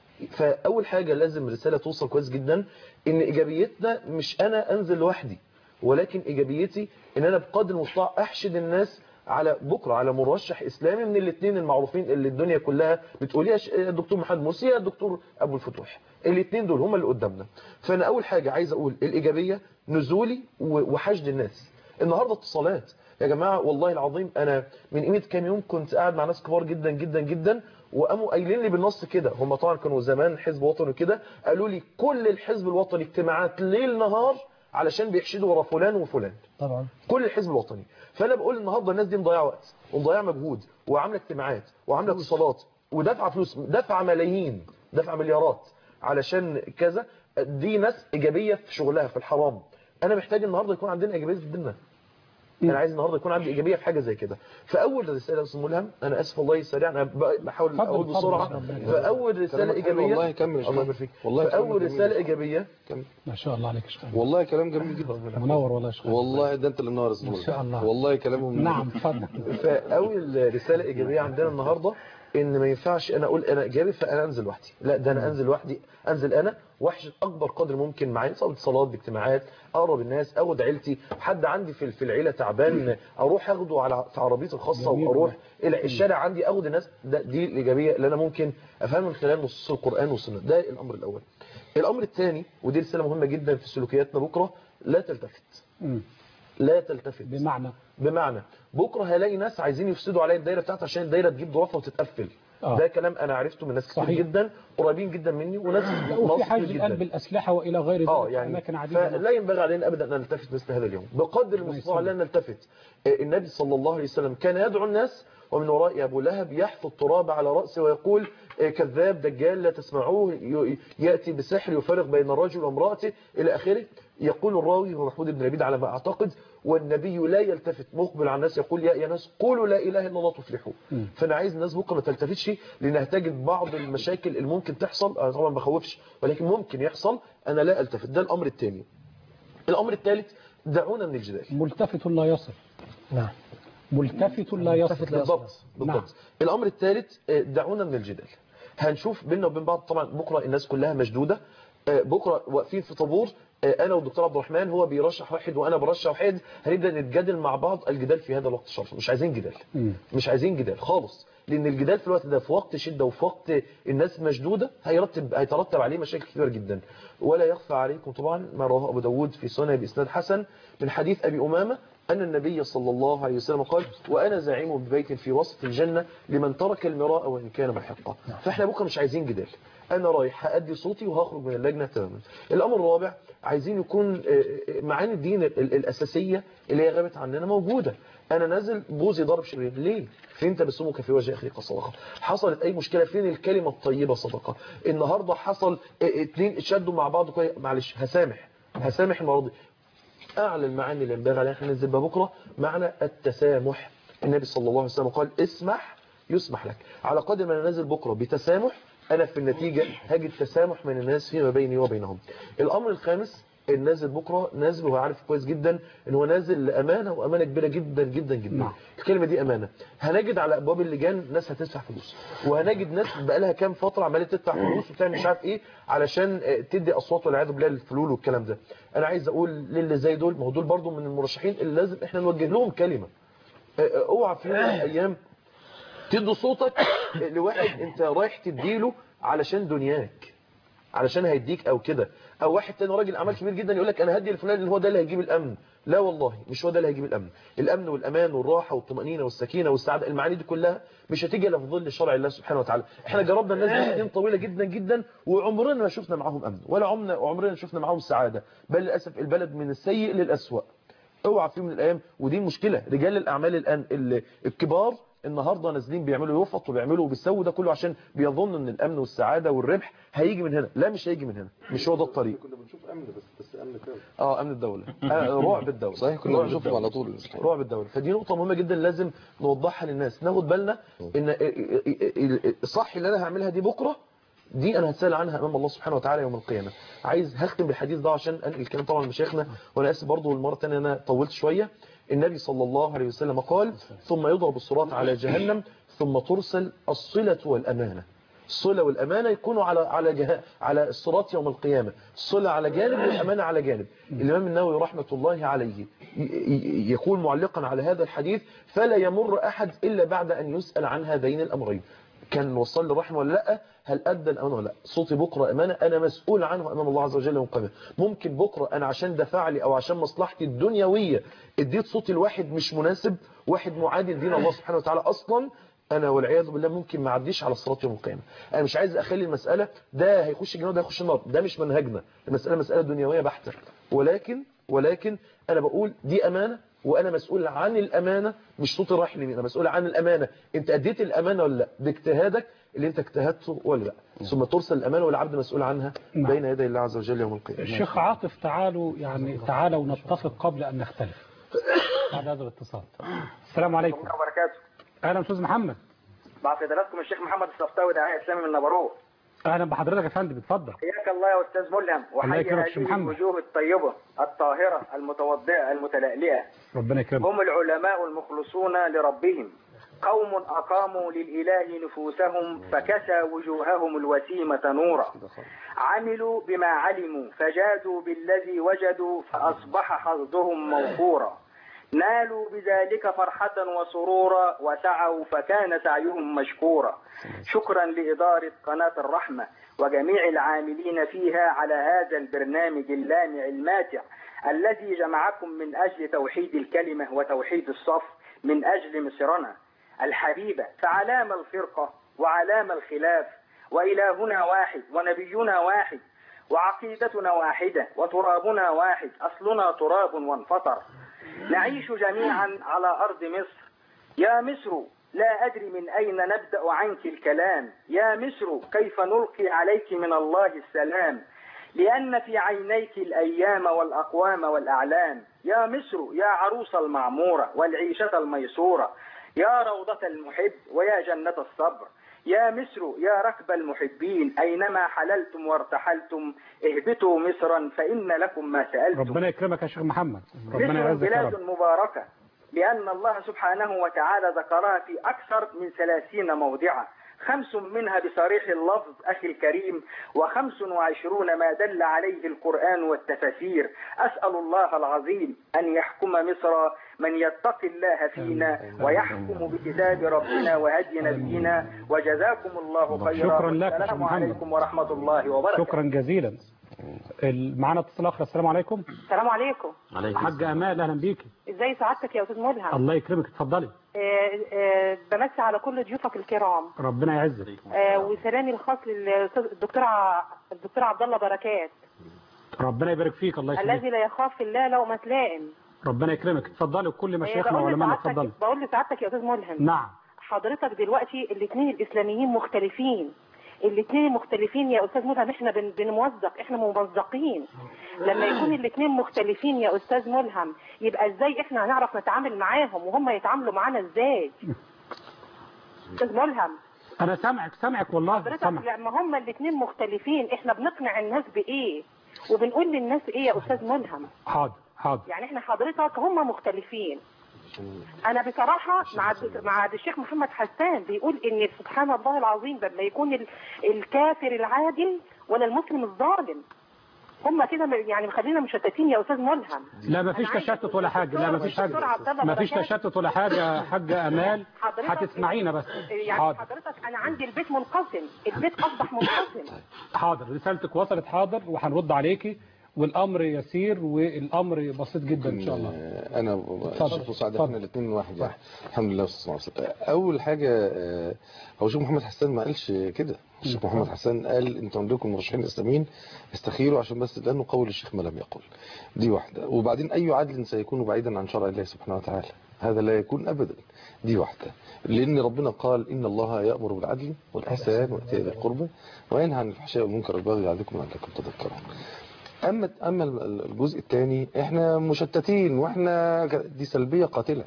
فاول حاجه لازم رساله توصل كويس جدا ان ايجابيتنا مش انا انزل لوحدي ولكن ايجابيتي ان انا بقدر المستطاع احشد الناس على بكره على مرشح اسلامي من الاثنين المعروفين اللي الدنيا كلها بتقول يا ش- يا دكتور محمد مرسي يا دكتور ابو الفتوح الاثنين دول هم اللي قدامنا فانا اول حاجه عايز اقول الايجابيه نزولي و- وحشد الناس النهارده اتصالات يا جماعه والله العظيم انا من قيمه كام يوم كنت قاعد مع ناس كبار جدا جدا جدا وقاموا قايلين لي بالنص كده هم طبعا كانوا زمان حزب وطني كده قالوا لي كل الحزب الوطني اجتماعات ليل نهار علشان بيحشدوا ورا فلان وفلان طبعا كل الحزب الوطني فانا بقول النهارده الناس دي مضيعه وقت ومضيعه مجهود وعامله اجتماعات وعامله اتصالات ودافعه فلوس دافعه ملايين دافعه مليارات علشان كذا دي ناس ايجابيه في شغلها في الحرام انا محتاج النهارده يكون عندنا ايجابيه في ديننا انا عايز النهارده يكون عندي ايجابيه في حاجه زي كده فاول رساله يا استاذ ملهم انا اسف والله سريع انا ب- بحاول اتفضل، اقول اتفضل. بسرعه فاول رساله كلامك حلو ايجابيه والله كمل يا شيخ. الله يبارك فيك والله فاول كلامك جميل. رساله ايجابيه ما شاء الله عليك يا شيخ والله كلام جميل جدا منور والله يا شيخ والله ده انت اللي منور يا استاذ ما مولى. شاء الله. والله كلامه منور. نعم اتفضل فاول رساله ايجابيه عندنا النهارده ان ما ينفعش انا اقول انا ايجابي فانا انزل لوحدي لا ده انا انزل لوحدي انزل انا واحشد اكبر قدر ممكن معايا سواء اتصالات باجتماعات اقرب الناس اخد عيلتي حد عندي في في العيله تعبان اروح اخده على في عربيتي الخاصه جميل. واروح الى الشارع عندي اخد الناس ده دي الايجابيه اللي انا ممكن افهمها من خلال نصوص القران والسنه ده الامر الاول الامر الثاني ودي رساله مهمه جدا في سلوكياتنا بكره لا تلتفت مم. لا تلتفت بمعنى بمعنى بكره هلاقي ناس عايزين يفسدوا عليا الدايره بتاعتي عشان الدايره تجيب ضرافه وتتقفل آه. ده كلام انا عرفته من ناس كتير صحيح. جدا قريبين جدا مني وناس وفي ناس حاجز كتير القلب جدا الأسلحة وإلى غير ذلك اه في يعني أماكن عديدة فلا ينبغي علينا ابدا ان نلتفت مثل هذا اليوم بقدر المستطاع لا نلتفت آه، النبي صلى الله عليه وسلم كان يدعو الناس ومن وراء ابو لهب يحفظ التراب على راسه ويقول آه، كذاب دجال لا تسمعوه ي- ياتي بسحر يفرق بين الرجل وامراته الى اخره يقول الراوي هو محمود بن لبيد على ما اعتقد والنبي لا يلتفت مقبل على الناس يقول يا يا ناس قولوا لا اله الا الله تفلحوا فانا عايز الناس بكره ما تلتفتش لانها تجد بعض المشاكل اللي ممكن تحصل انا طبعا ما بخوفش ولكن ممكن يحصل انا لا التفت ده الامر الثاني الامر الثالث دعونا من الجدال ملتفت لا يصل نعم ملتفت لا يصل بالضبط بالضبط الامر الثالث آه، دعونا من الجدال هنشوف بيننا وبين بعض طبعا بكره الناس كلها مشدوده آه، بكره واقفين في طابور آه، انا والدكتور عبد الرحمن هو بيرشح واحد وانا برشح واحد هنبدا نتجادل مع بعض الجدال في هذا الوقت شرف مش عايزين جدال مش عايزين جدال خالص لان الجدال في الوقت ده في وقت شده وفي وقت الناس مشدوده هيرتب هيترتب عليه مشاكل كبيره جدا ولا يخفى عليكم طبعا ما رواه ابو داود في سنن باسناد حسن من حديث ابي امامه ان النبي صلى الله عليه وسلم قال وانا زعيم ببيت في وسط الجنه لمن ترك المراء وان كان محقا فاحنا بكره مش عايزين جدال انا رايح هادي صوتي وهخرج من اللجنه تماما الامر الرابع عايزين يكون آه، آه، معاني الدين ال- ال- الاساسيه اللي هي غابت عننا موجوده انا نازل بوزي ضرب شرير ليه فين تبسمك في وجه اخيك صدقه حصلت اي مشكله فين الكلمه الطيبه صدقه النهارده حصل آه، اتنين شدوا مع بعض كويس معلش هسامح هسامح المره دي اعلى المعاني اللي ينبغي عليها احنا ننزل بها بكره معنى التسامح النبي صلى الله عليه وسلم قال اسمح يسمح لك على قدر ما انا نازل بكره بتسامح انا في النتيجه هاجد تسامح من الناس فيما بيني وبينهم الامر الخامس النازل بكره نازل وهو عارف كويس جدا ان هو نازل لامانه وامانه كبيره جدا جدا جدا نعم. الكلمه دي امانه هنجد على ابواب اللجان ناس هتدفع فلوس وهنجد ناس بقى لها كام فتره عماله تدفع فلوس وبتعمل مش عارف ايه علشان آه، تدي اصوات والعياذ بالله للفلول والكلام ده انا عايز اقول للي زي دول ما هو دول برضه من المرشحين اللي لازم احنا نوجه لهم كلمه آه، آه، اوعى في يوم من الايام تدي صوتك لواحد انت رايح تديله علشان دنياك علشان هيديك او كده او واحد تاني راجل اعمال كبير جدا يقول لك انا هدي الفلان اللي هو ده اللي هيجيب الامن لا والله مش هو ده اللي هيجيب الامن الامن والامان والراحه والطمانينه والسكينه والسعاده المعاني دي كلها مش هتيجي الا في ظل شرع الله سبحانه وتعالى احنا جربنا الناس دي سنين طويله جدا جدا وعمرنا ما شفنا معاهم امن ولا عمرنا عمرنا شفنا معاهم سعاده بل للاسف البلد من السيء للاسوأ اوعى في يوم من الايام ودي مشكله رجال الاعمال الان ال- الكبار النهارده نازلين بيعملوا يفط وبيعملوا وبيسووا ده كله عشان بيظنوا ان الامن والسعاده والربح هيجي من هنا لا مش هيجي من هنا مش هو ده الطريق كنا بنشوف امن بس بس امن فعلا اه امن الدوله آه رعب الدوله صحيح كنا رعب بنشوفهم الدولة. على طول رعب الدوله فدي نقطه مهمه جدا لازم نوضحها للناس ناخد بالنا ان الصح اللي انا هعملها دي بكره دي انا هتسال عنها امام الله سبحانه وتعالى يوم القيامه عايز هختم بالحديث ده عشان انقل الكلام طبعا لمشايخنا وانا اسف برضه المره الثانيه انا طولت شويه النبي صلى الله عليه وسلم قال ثم يضرب الصراط على جهنم ثم ترسل الصله والامانه الصلة والأمانة يكونوا على على جه... على الصراط يوم القيامة الصلة على جانب والأمانة على جانب الإمام النووي رحمة الله عليه ي- ي- يقول معلقا على هذا الحديث فلا يمر أحد إلا بعد أن يسأل عن هذين الأمرين كان وصل لي رحمه ولا لا هل أدى الأمانة ولا لا صوتي بكرة أمانة أنا مسؤول عنه أمام الله عز وجل يوم القيامة ممكن بكرة أنا عشان دفع لي أو عشان مصلحتي الدنيوية اديت صوتي لواحد مش مناسب واحد معادي لدين الله سبحانه وتعالى أصلا انا والعياذ بالله ممكن ما اعديش على الصراط يوم القيامه انا مش عايز اخلي المساله ده هيخش الجنه وده هيخش النار ده مش منهجنا المساله مساله دنيويه بحته ولكن ولكن انا بقول دي امانه وانا مسؤول عن الامانه مش صوتي رايح لمين انا مسؤول عن الامانه انت اديت الامانه ولا لا باجتهادك اللي انت اجتهدته ولا لا ثم ترسل الامانه والعبد مسؤول عنها نعم. بين يدي الله عز وجل يوم القيامه الشيخ عاطف تعالوا يعني تعالوا نتفق قبل أن نختلف بعد هذا الاتصال السلام عليكم وبركاته أهلا أستاذ محمد بعد حضراتكم الشيخ محمد الصفطاوي داعية إسلامي من نبروه أهلا بحضرتك يا فندم اتفضل حياك الله يا أستاذ ملهم الله وحي يكرمك يا هذه شيخ محمد. الوجوه الطيبة الطاهرة المتوضئة المتلألئة ربنا يكرمك هم العلماء المخلصون لربهم قوم أقاموا للإله نفوسهم فكسى وجوههم الوسيمة نورا عملوا بما علموا فجادوا بالذي وجدوا فأصبح حظهم موفورا نالوا بذلك فرحة وسرورا وسعوا فكان سعيهم مشكورا شكرا لإدارة قناة الرحمة وجميع العاملين فيها على هذا البرنامج اللامع الماتع الذي جمعكم من أجل توحيد الكلمة وتوحيد الصف من أجل مصرنا الحبيبة فعلام الفرقة وعلام الخلاف وإلهنا واحد ونبينا واحد وعقيدتنا واحدة وترابنا واحد أصلنا تراب وانفطر نعيش جميعا على أرض مصر يا مصر لا أدري من أين نبدأ عنك الكلام يا مصر كيف نلقي عليك من الله السلام لأن في عينيك الأيام والأقوام والأعلام يا مصر يا عروس المعمورة والعيشة الميسورة يا روضة المحب ويا جنة الصبر يا مصر يا ركب المحبين أينما حللتم وارتحلتم اهبطوا مصرا فإن لكم ما سألتم ربنا يكرمك يا شيخ محمد ربنا مصر يعزك يا بلاد رب مباركة لأن الله سبحانه وتعالى ذكرها في أكثر من ثلاثين موضعا خمس منها بصريح اللفظ أخي الكريم وخمس وعشرون ما دل عليه القرآن والتفاسير أسأل الله العظيم أن يحكم مصر من يتقي الله فينا ويحكم بكتاب ربنا وهدي نبينا وجزاكم الله خيرا شكرا لك يا والسلام محمد. عليكم ورحمة الله وبركاته شكرا جزيلا ال- معانا اتصال اخر السلام عليكم السلام عليكم حاج امال اهلا بيكي ازاي سعادتك يا استاذ ملهم الله يكرمك اتفضلي آه، آه، بمسي على كل ضيوفك الكرام ربنا يعزك آه، وسلامي الخاص للاستاذ الدكتور ع- الدكتور عبد الله بركات ربنا يبارك فيك الله الذي يخليك لا يخاف في الله لومة لائم ربنا يكرمك اتفضلي وكل آه، مشايخنا بقول وعلمائنا لسعادتك اتفضلي بقول لسعادتك يا استاذ ملهم نعم حضرتك دلوقتي الاثنين الاسلاميين مختلفين الاثنين مختلفين يا استاذ ملهم احنا بن- بنموظف احنا ممزقين لما يكون الاثنين مختلفين يا استاذ ملهم يبقى ازاي احنا هنعرف نتعامل معاهم وهم يتعاملوا معانا ازاي استاذ ملهم انا سامعك سامعك والله حضرتك سامعك لما هما الاثنين مختلفين احنا بنقنع الناس بايه وبنقول للناس ايه يا استاذ ملهم حاضر حاضر يعني احنا حضرتك هما مختلفين انا بصراحه مع مع الشيخ محمد حسان بيقول ان سبحان الله العظيم لما يكون ال- الكافر العادل ولا المسلم الظالم هما كده م- يعني مخلينا مشتتين يا استاذ ملهم لا ما فيش تشتت ولا حاجه لا ما فيش حاجه الدكتور عبد الله ما فيش بركات. تشتت ولا حاجه يا حاجه امال حضرتك- هتسمعينا بس يعني حاضر حضرتك انا عندي البيت منقسم البيت اصبح منقسم حاضر رسالتك وصلت حاضر وهنرد عليكي والامر يسير والامر بسيط جدا ان شاء الله انا اتفضل. الشيخ مساعد اتفضل. احنا الاثنين واحد يعني الحمد لله والصلاه والسلام اول حاجه آه، هو الشيخ محمد حسان ما قالش كده الشيخ محمد حسان قال انتوا عندكم مرشحين اسلاميين استخيروا عشان بس لانه قول الشيخ ما لم يقل دي واحده وبعدين اي عدل سيكون بعيدا عن شرع الله سبحانه وتعالى هذا لا يكون ابدا دي واحده لان ربنا قال ان الله يامر بالعدل والاحسان وايتاء ذي القربى وينهى عن الفحشاء والمنكر والبغي يعظكم لعلكم تذكرون اما اما الجزء الثاني احنا مشتتين واحنا ك- دي سلبيه قاتله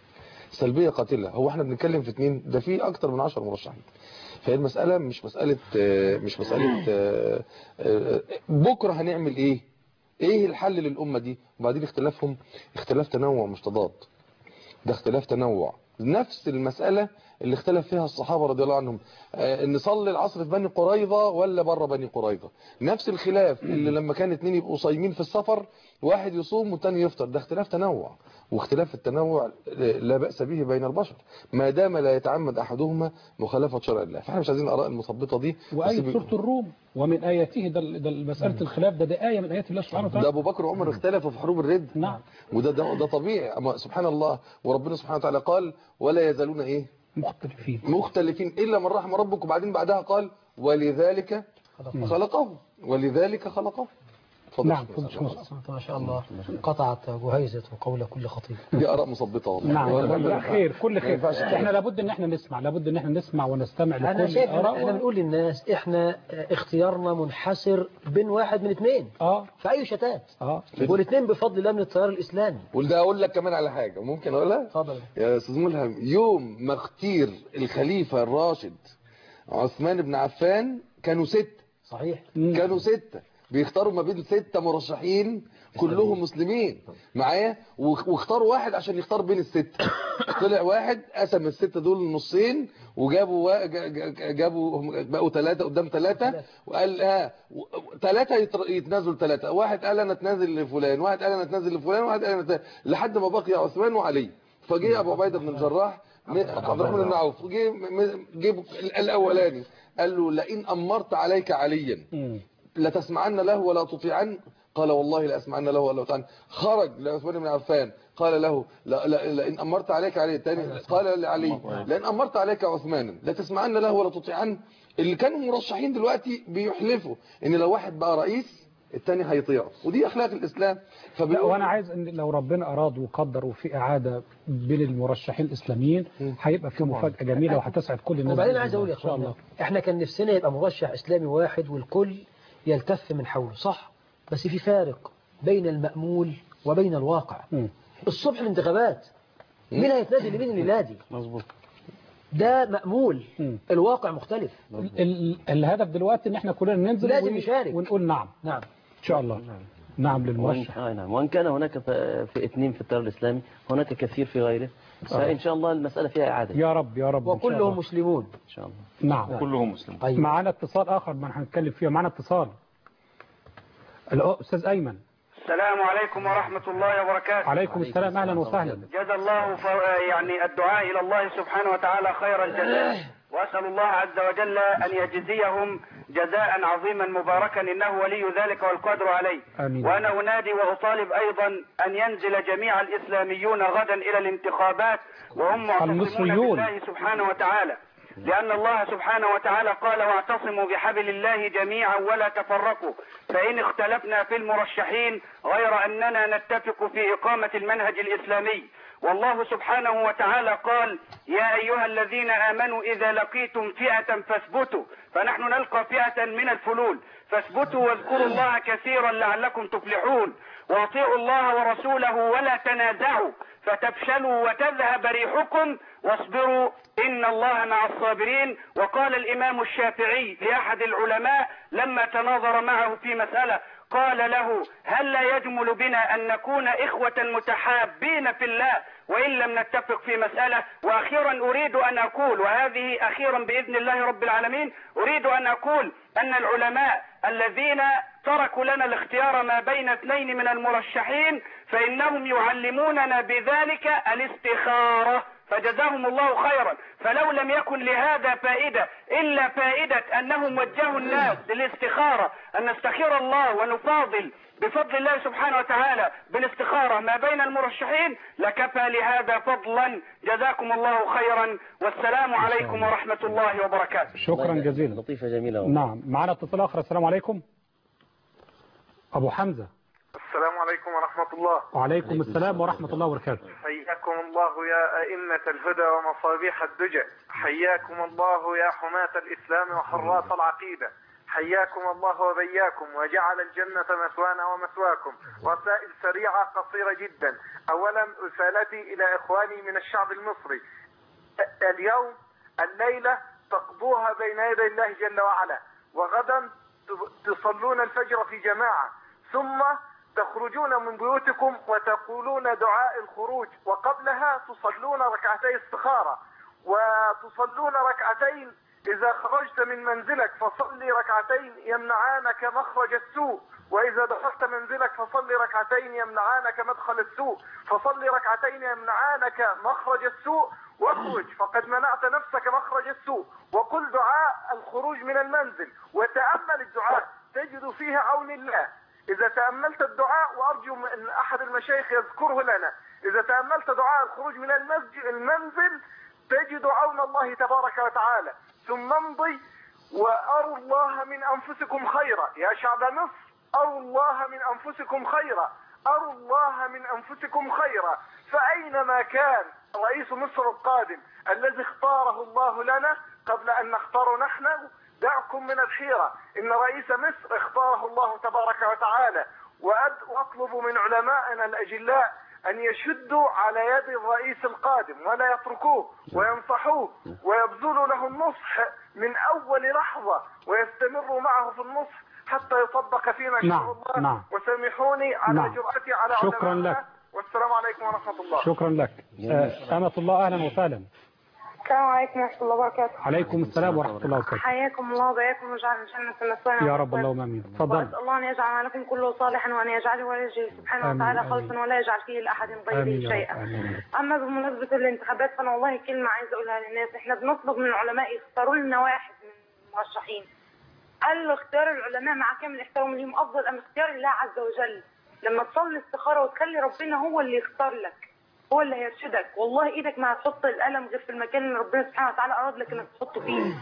سلبيه قاتله هو احنا بنتكلم في اتنين ده في اكتر من 10 مرشحين فهي المساله مش مساله آه، مش مساله آه، آه، بكره هنعمل ايه ايه الحل للامه دي وبعدين اختلافهم اختلاف تنوع مش تضاد ده اختلاف تنوع نفس المسألة اللي اختلف فيها الصحابة رضي الله عنهم آه، ان نصلي العصر في بني قريظة ولا بره بني قريظة نفس الخلاف اللي لما كان اتنين يبقوا صايمين في السفر واحد يصوم والتاني يفطر ده اختلاف تنوع واختلاف التنوع لا بأس به بين البشر ما دام لا يتعمد أحدهما مخالفة شرع الله فاحنا مش عايزين الآراء المثبطة دي بس وآية ب- سورة الروم ومن آياته ده, ده مسألة الخلاف ده ده آية من آيات الله سبحانه ده وتعالى ابو بكر وعمر اختلفوا في حروب الرد نعم وده ده, ده طبيعي اما سبحان الله وربنا سبحانه وتعالى قال ولا يزالون ايه مختلفين مختلفين الا من رحم ربك وبعدين بعدها قال ولذلك خلقه ولذلك خلقه اتفضل نعم يا شيخ. ما شاء الله قطعت جهيزة قول كل خطيب دي اراء مثبطه والله نعم لا خير كل ما خير ينفعش كده. احنا لابد ان احنا نسمع لابد ان احنا نسمع ونستمع انا لكل شايف إن احنا الآراء بنقول للناس احنا اختيارنا منحصر بين واحد من اثنين اه في اي شتات اه والاثنين بفضل الله من التيار الاسلامي وده اقول لك كمان على حاجه ممكن اقولها اتفضل يا استاذ ملهم يوم ما اختير الخليفه الراشد عثمان بن عفان كانوا ستة صحيح كانوا ستة بيختاروا ما بين ستة مرشحين كلهم مسلمين معايا واخ- واختاروا واحد عشان يختار بين الستة طلع واحد قسم الستة دول نصين وجابوا وا- جا- جا- جابوا هم بقوا ثلاثة قدام ثلاثة وقال ها ثلاثة يتنازلوا ثلاثة واحد قال انا اتنازل لفلان واحد قال انا اتنازل لفلان واحد قال انا أتنازل- لحد ما بقي عثمان وعلي فجه ابو عبيده بن الجراح م- عبد الرحمن بن عوف جه م- جه الاولاني قال له لئن امرت عليك عليا لتسمعن له ولا تطيعن قال والله لأسمعن له ولا تطيعن خرج لعثمان بن عفان قال له لا لا لئن أمرت عليك علي الثاني قال لعلي لئن أمرت عليك عثمانا لا تسمعن له ولا تطيعن اللي كانوا مرشحين دلوقتي بيحلفوا ان لو واحد بقى رئيس الثاني هيطيعه ودي اخلاق الاسلام لا فبيقول وانا عايز ان لو ربنا اراد وقدر وفي اعاده بين المرشحين الاسلاميين هيبقى في مفاجاه جميله وهتسعد كل الناس وبعدين بإذن عايز اقول الله. يا ان شاء الله اخوانا احنا كان نفسنا يبقى مرشح اسلامي واحد والكل يلتف من حوله صح بس في فارق بين المأمول وبين الواقع الصبح الانتخابات مين هيتنازل لمين اللي نادي مظبوط ده مأمول الواقع مختلف ال- الهدف دلوقتي ان احنا كلنا ننزل لازم ون- نشارك. ونقول نعم نعم ان شاء الله نعم وإن, للمرشح آه نعم وإن كان هناك ف- في اثنين في التيار الإسلامي هناك كثير في غيره فإن شاء الله المسألة فيها إعادة يا رب يا رب إن شاء الله. وكلهم مسلمون إن شاء الله نعم كلهم مسلمون أيوة. معانا اتصال آخر ما هنتكلم فيه معانا اتصال الأستاذ أيمن السلام عليكم ورحمة الله وبركاته عليكم السلام أهلا وسهلا جزا الله ف- يعني الدعاء إلى الله سبحانه وتعالى خير الجزاء وأسأل الله عز وجل أن يجزيهم جزاء عظيما مباركا إنه ولي ذلك والقادر عليه آمين. وأنا أنادي وأطالب أيضا أن ينزل جميع الإسلاميون غدا إلى الانتخابات وهم معتصمون المصريون. بالله سبحانه وتعالى لأن الله سبحانه وتعالى قال واعتصموا بحبل الله جميعا ولا تفرقوا فإن اختلفنا في المرشحين غير أننا نتفق في إقامة المنهج الإسلامي والله سبحانه وتعالى قال يا أيها الذين آمنوا إذا لقيتم فئة فاثبتوا فنحن نلقى فئة من الفلول فاثبتوا واذكروا الله كثيرا لعلكم تفلحون واطيعوا الله ورسوله ولا تنازعوا فتفشلوا وتذهب ريحكم واصبروا إن الله مع الصابرين وقال الإمام الشافعي لأحد العلماء لما تناظر معه في مسألة قال له هل لا يجمل بنا أن نكون إخوة متحابين في الله وإن لم نتفق في مسألة وأخيرا أريد أن أقول وهذه أخيرا بإذن الله رب العالمين أريد أن أقول أن العلماء الذين تركوا لنا الاختيار ما بين اثنين من المرشحين فإنهم يعلموننا بذلك الاستخارة فجزاهم الله خيرا فلو لم يكن لهذا فائدة إلا فائدة أنهم وجهوا الناس للاستخارة أن نستخير الله ونفاضل بفضل الله سبحانه وتعالى بالاستخارة ما بين المرشحين لكفى لهذا فضلا جزاكم الله خيرا والسلام عليكم ورحمة الله وبركاته شكرا جزيلا لطيفة جميلة نعم معنا اتصال آخر السلام عليكم أبو حمزة السلام عليكم ورحمة الله وعليكم السلام ورحمة الله وبركاته حياكم الله يا أئمة الهدى ومصابيح الدجى حياكم الله يا حماة الإسلام وحراس العقيدة حياكم الله وبياكم وجعل الجنة مثوانا ومثواكم رسائل سريعة قصيرة جدا أولا رسالتي إلى إخواني من الشعب المصري اليوم الليلة تقضوها بين يدي الله جل وعلا وغدا تصلون الفجر في جماعة ثم تخرجون من بيوتكم وتقولون دعاء الخروج وقبلها تصلون ركعتي استخارة وتصلون ركعتين إذا خرجت من منزلك فصلي ركعتين يمنعانك مخرج السوء وإذا دخلت منزلك فصلي ركعتين يمنعانك مدخل السوء فصلي ركعتين يمنعانك مخرج السوء واخرج فقد منعت نفسك مخرج السوء وقل دعاء الخروج من المنزل وتأمل الدعاء تجد فيه عون الله إذا تأملت الدعاء وأرجو أن أحد المشايخ يذكره لنا إذا تأملت دعاء الخروج من المسجد المنزل تجد عون الله تبارك وتعالى ثم امضي وأروا الله من أنفسكم خيرا يا شعب مصر أروا الله من أنفسكم خيرا أروا الله من أنفسكم خيرا فأينما كان رئيس مصر القادم الذي اختاره الله لنا قبل أن نختار نحن دعكم من الحيرة إن رئيس مصر اختاره الله تبارك وتعالى وأد- وأطلب من علمائنا الأجلاء أن يشدوا على يد الرئيس القادم ولا يتركوه وينصحوه ويبذلوا له النصح من أول لحظة ويستمروا معه في النصح حتى يطبق فينا نعم، شرع الله نعم. وسامحوني على نعم. جرأتي على شكراً علمائنا لك. والسلام عليكم ورحمة الله شكرا لك آه، أمة الله أهلا وسهلا السلام عليكم ورحمة الله وبركاته عليكم السلام ورحمة الله وبركاته حياكم الله وبياكم وجعل الجنة مثوانا يا رب اللهم آمين تفضل وأسأل الله أن يجعل عملكم كله صالحا وأن يجعله وليه سبحانه آمين، وتعالى آمين. خالصا ولا يجعل فيه لأحد آمين غيره يا رب شيئا آمين أما بمناسبة الانتخابات فأنا والله كلمة عايزة أقولها للناس إحنا بنطلب من العلماء يختاروا لنا واحد من المرشحين هل اختيار العلماء مع كامل احترام ليهم أفضل أم اختيار الله عز وجل لما تصلي استخارة وتخلي ربنا هو اللي يختار لك هو اللي هيرشدك والله ايدك ما هتحط القلم غير في المكان اللي ربنا سبحانه وتعالى اراد لك انك تحطه فيه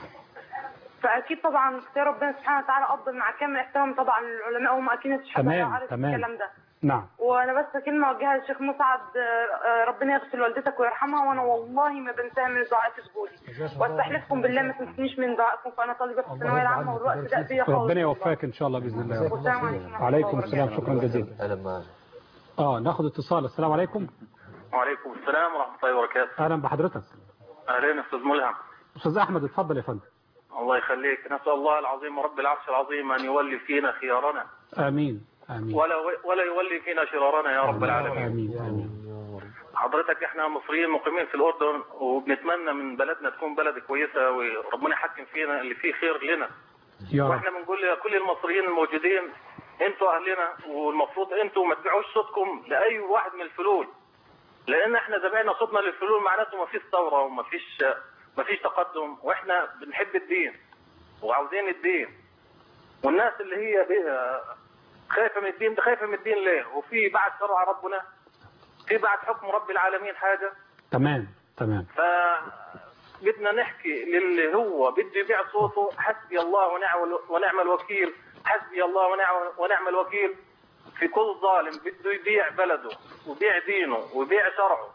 فاكيد طبعا اختيار ربنا سبحانه وتعالى افضل مع كامل احترام طبعا للعلماء هم اكيد يستحقوا تمام، عارف تمام. الكلام ده نعم وانا بس كلمه اوجهها للشيخ مسعد آه، آه، ربنا يغفر والدتك ويرحمها وانا والله ما بنساها من دعاء في سجودي واستحلفكم بالله ما تنسونيش من دعائكم فانا طالبه في الثانويه العامه والوقت ده بيا خالص ربنا يوفقك إن شاء الله بإذن الله يا رب. والسلام عليكم ورحمة الله عليكم السلام شكرا جزيلا أهلا معك اه ناخد اتصال السلام عليكم وعليكم السلام ورحمة الله وبركاته اهلا بحضرتك أهلين أستاذ ملهم استاذ احمد اتفضل يا فندم الله يخليك نسأل الله العظيم رب العرش العظيم أن يولي فينا خيارنا امين آمين. ولا ولا يولي فينا شرارنا يا رب العالمين آمين آمين حضرتك احنا مصريين مقيمين في الاردن وبنتمنى من بلدنا تكون بلد كويسه وربنا يحكم فينا اللي فيه خير لنا يا رب واحنا بنقول لكل المصريين الموجودين انتوا اهلنا والمفروض انتوا ما تبيعوش صوتكم لاي واحد من الفلول لان احنا زماننا صوتنا للفلول معناته ما فيش ثوره وما فيش ما فيش تقدم واحنا بنحب الدين وعاوزين الدين والناس اللي هي بي- خايفه من الدين ده خايفه من الدين ليه وفي بعد شرع ربنا في بعد حكم رب العالمين حاجه تمام تمام ف بدنا نحكي للي هو بده يبيع صوته حسبي الله ونعم ونعم الوكيل حسبي الله ونعم ونعم الوكيل في كل ظالم بده يبيع بلده ويبيع دينه ويبيع شرعه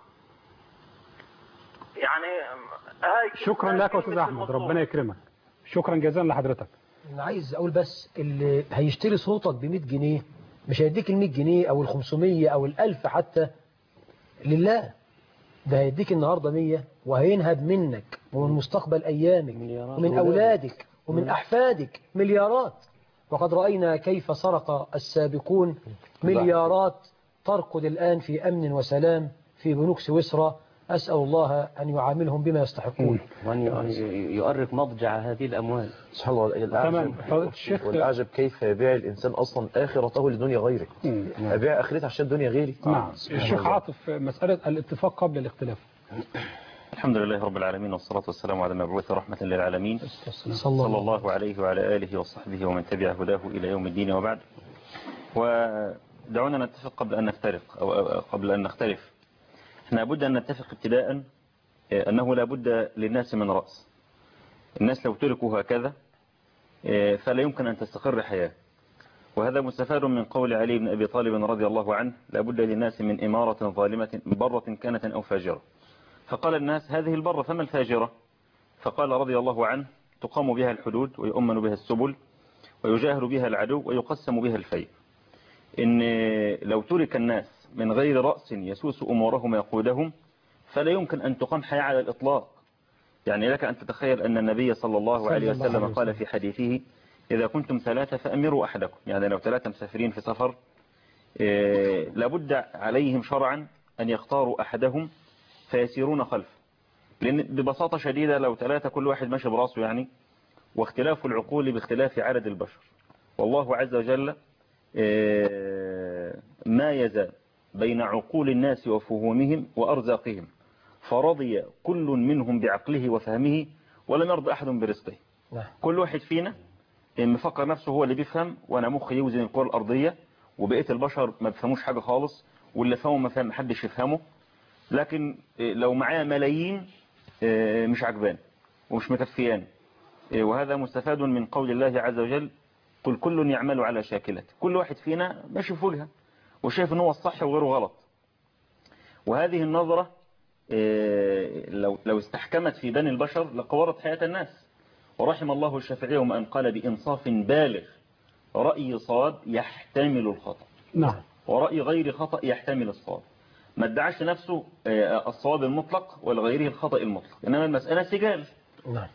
يعني هاي شكرا لك يا استاذ احمد ربنا يكرمك شكرا جزيلا لحضرتك انا عايز اقول بس اللي هيشتري صوتك ب 100 جنيه مش هيديك ال 100 جنيه او ال 500 او ال 1000 حتى لله ده هيديك النهارده 100 وهينهب منك ومن مستقبل ايامك ومن اولادك ومن احفادك مليارات وقد راينا كيف سرق السابقون مليارات تركض الان في امن وسلام في بنوك سويسرا اسال الله ان يعاملهم بما يستحقون وأن ي- يؤرق مضجع هذه الأموال سبحان الله تمام. الأعجب فضيلة الشيخ- والأعجب كيف يبيع الإنسان أصلا آخرته لدنيا غيره أبيع آخرتي عشان دنيا غيري نعم الشيخ عاطف مسألة الاتفاق قبل الاختلاف الحمد لله رب العالمين والصلاة والسلام على المبعوث رحمة للعالمين صلى الله صلى الله عليه وعلى آله وصحبه ومن تبع هداه إلى يوم الدين وبعد ودعونا نتفق قبل أن نفترق أو أو قبل أن نختلف احنا لابد أن نتفق ابتداء آه، أنه لابد للناس من رأس الناس لو تركوا هكذا آه، فلا يمكن أن تستقر حياة وهذا مستفاد من قول علي بن أبي طالب رضي الله عنه لابد للناس من إمارة ظالمة برة كانت أو فاجرة فقال الناس هذه البرة فما الفاجرة فقال رضي الله عنه تقام بها الحدود ويؤمن بها السبل ويجاهر بها العدو ويقسم بها الفيء إن لو ترك الناس من غير رأس يسوس أمورهم ويقودهم فلا يمكن أن تقام حياة على الإطلاق يعني لك أن تتخيل أن النبي صلى الله عليه صلى الله وسلم عليه قال في حديثه إذا كنتم ثلاثة فأمروا أحدكم يعني لو ثلاثة مسافرين في سفر إيه، لابد عليهم شرعا أن يختاروا أحدهم فيسيرون خلفه لأن ببساطة شديدة لو ثلاثة كل واحد ماشي براسه يعني واختلاف العقول باختلاف عدد البشر والله عز وجل آه، ما يزال بين عقول الناس وفهومهم وأرزاقهم فرضي كل منهم بعقله وفهمه ولم يرضى أحد برزقه نعم. كل واحد فينا مفكر نفسه هو اللي بيفهم وانا مخي يوزن الكرة الأرضية وبقية البشر ما بيفهموش حاجة خالص واللي فهمه ما فهم محدش يفهمه لكن لو معايا ملايين مش عجبان ومش مكفيان وهذا مستفاد من قول الله عز وجل قل كل يعمل على شاكلته كل واحد فينا ماشي في وجهه وشايف ان هو الصح وغيره غلط وهذه النظرة لو لو استحكمت في بني البشر لقورت حياة الناس ورحم الله الشافعي وما أن قال بإنصاف بالغ رأي صاد يحتمل الخطأ نعم ورأي غير خطأ يحتمل الصواب ما ادعاش نفسه الصواب المطلق ولغيره الخطأ المطلق إنما المسألة سجال نعم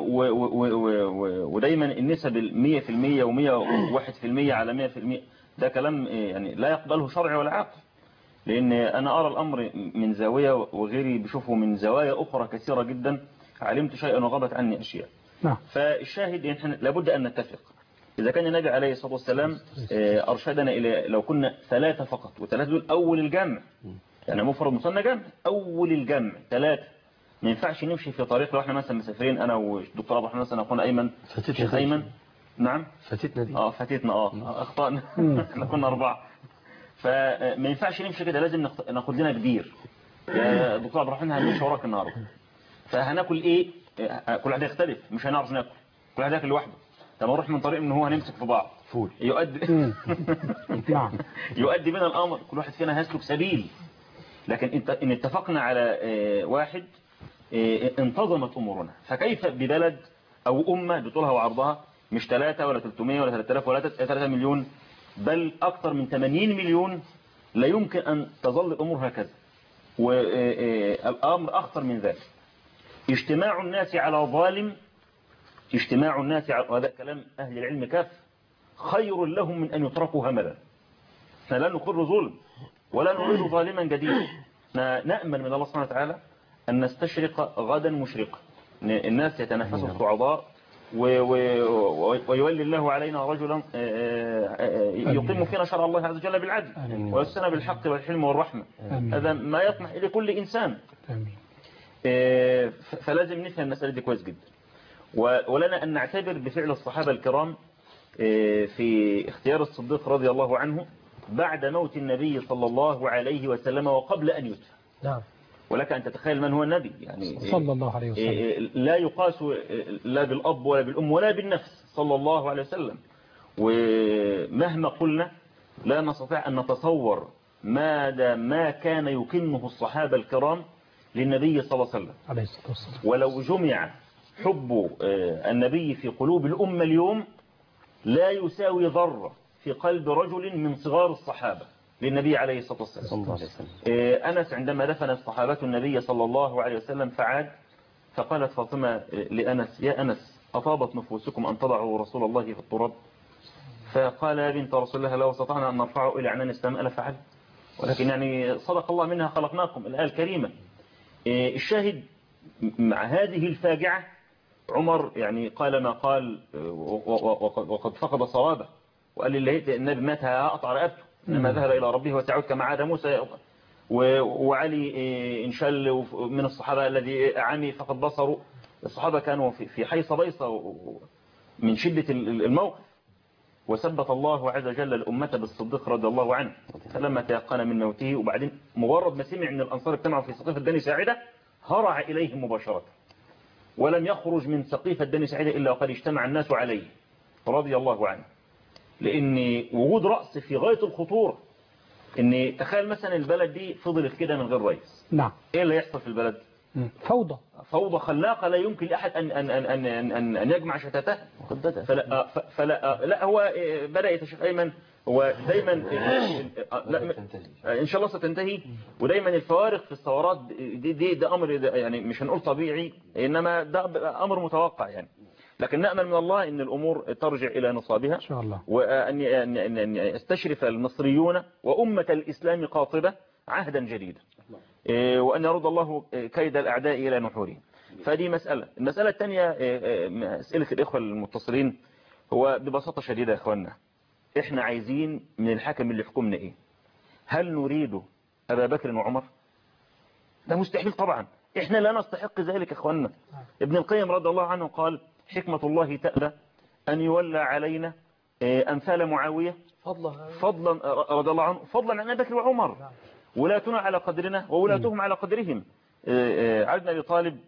ودايما النسب المية في المية ومية واحد في المية على مية في المية ده كلام يعني لا يقبله شرع ولا عقل لأن أنا أرى الأمر من زاوية وغيري بشوفه من زوايا أخرى كثيرة جدا علمت شيئا وغابت عني أشياء نعم. فالشاهد يعني لابد أن نتفق إذا كان النبي عليه الصلاة والسلام أرشدنا إلى لو كنا ثلاثة فقط وثلاثة دول أول الجمع يعني مفرد مصنع جمع أول الجمع ثلاثة ما ينفعش نمشي في طريق لو احنا مثلا مسافرين أنا والدكتور أبو حمد مثلا أخونا أيمن شيخ أيمن نعم فاتتنا دي اه فاتتنا اه أخطأنا احنا كنا أربعة فما ينفعش نمشي كده لازم ناخد لنا كبير يا دكتور عبد الرحمن هنمشي وراك النهارده فهناكل ايه كل واحد يختلف مش هنعرف ناكل كل واحد ياكل لوحده طب نروح من طريق ان هو هنمسك في بعض فول يؤدي نعم يؤدي بنا الامر كل واحد فينا هيسلك سبيل لكن ان اتفقنا على واحد انتظمت امورنا فكيف ببلد او امه بطولها وعرضها مش 3 ولا 300 ولا 3000 ولا 3 مليون بل اكثر من 80 مليون لا يمكن ان تظل الامور هكذا والامر اخطر من ذلك اجتماع الناس على ظالم اجتماع الناس على وهذا كلام أهل العلم كاف خير لهم من أن يتركوا هملا احنا لا نقر ظلم ولا نريد ظالما جديدا احنا نأمل من الله سبحانه وتعالى أن نستشرق غدا مشرقا إن الناس يتنافسوا الصعداء و- و- ويولي الله علينا رجلا آه، آه، يقيم فينا شرع الله عز وجل بالعدل ويسنا بالحق والحلم والرحمة آمين. هذا ما يطمح إليه كل إنسان آه، ف- فلازم نفهم المسألة دي كويس جدا و- ولنا أن نعتبر بفعل الصحابة الكرام آه، في اختيار الصديق رضي الله عنه بعد موت النبي صلى الله عليه وسلم وقبل أن يدفن نعم ولك أن تتخيل من هو النبي يعني صلى الله عليه وسلم إيه، لا يقاس لا بالأب ولا بالأم ولا بالنفس صلى الله عليه وسلم ومهما قلنا لا نستطيع أن نتصور ماذا ما كان يكنه الصحابة الكرام للنبي صلى الله عليه وسلم عليه الصلاة والسلام ولو جمع حب آه، النبي في قلوب الأمة اليوم لا يساوي ذرة في قلب رجل من صغار الصحابة للنبي عليه الصلاة والسلام آه، أنس عندما دفن الصحابة النبي صلى الله عليه وسلم فعاد فقالت فاطمة آه، لأنس يا أنس أطابت نفوسكم أن تضعوا رسول الله في التراب فقال يا بنت رسول الله لو استطعنا أن نرفعه إلى عنان السماء لفعل ولكن يعني صدق الله منها خلقناكم الآية الكريمة آه، الشاهد مع هذه الفاجعة عمر يعني قال ما قال آه، و- و- وقد- وقد فقد صوابه وقال لله النبي مات هقطع رقبته إنما مم. ذهب إلى ربه وسيعود كما عاد موسى و- وعلي آه، انشل وف- من الصحابة الذي عمي فقد بصروا الصحابة كانوا في في حيص بيصة و- و- من شدة ال- الموقف وثبت الله عز وجل الأمة بالصديق رضي الله عنه فلما تيقن من موته وبعدين مجرد ما سمع ان الأنصار اجتمعوا في سقيفة بني ساعدة هرع إليهم مباشرة ولم يخرج من سقيفة بني ساعدة إلا وقد اجتمع الناس عليه رضي الله عنه لأن وجود رأس في غاية الخطورة ان تخيل مثلا البلد دي فضلت كده من غير رئيس نعم ايه اللي يحصل في البلد مم. فوضى فوضى خلاقة لا يمكن لأحد أن, أن, أن, أن, أن, أن, أن يجمع شتاتها فلا, ف- فلا لا هو إيه، بدأ يتشيخ أيمن هو دايما إيه، لا م- إن شاء الله ستنتهي ودايما الفوارق في الثورات دي, دي ده أمر ده يعني مش هنقول طبيعي إنما ده أمر متوقع يعني لكن نأمل من الله أن الأمور ترجع إلى نصابها إن شاء الله وأن أن أن أن يستشرف المصريون وأمة الإسلام قاطبة عهدا جديدا إيه، وأن يرد الله كيد الأعداء إلى نحورهم فدي مسألة المسألة الثانية إيه، إيه، أسئلة الإخوة المتصلين هو ببساطة شديدة يا إخواننا إحنا عايزين من الحاكم اللي يحكمنا إيه هل نريد أبا بكر وعمر ده مستحيل طبعا إحنا لا نستحق ذلك يا إخواننا ابن القيم رضي الله عنه قال حكمة الله تأبى أن يولى علينا إيه، أمثال معاوية فضلا فضلا رضي الله عنه فضلا عن أبي بكر وعمر ولاتنا على قدرنا وولاتهم على قدرهم آه، آه، علي بن ابي طالب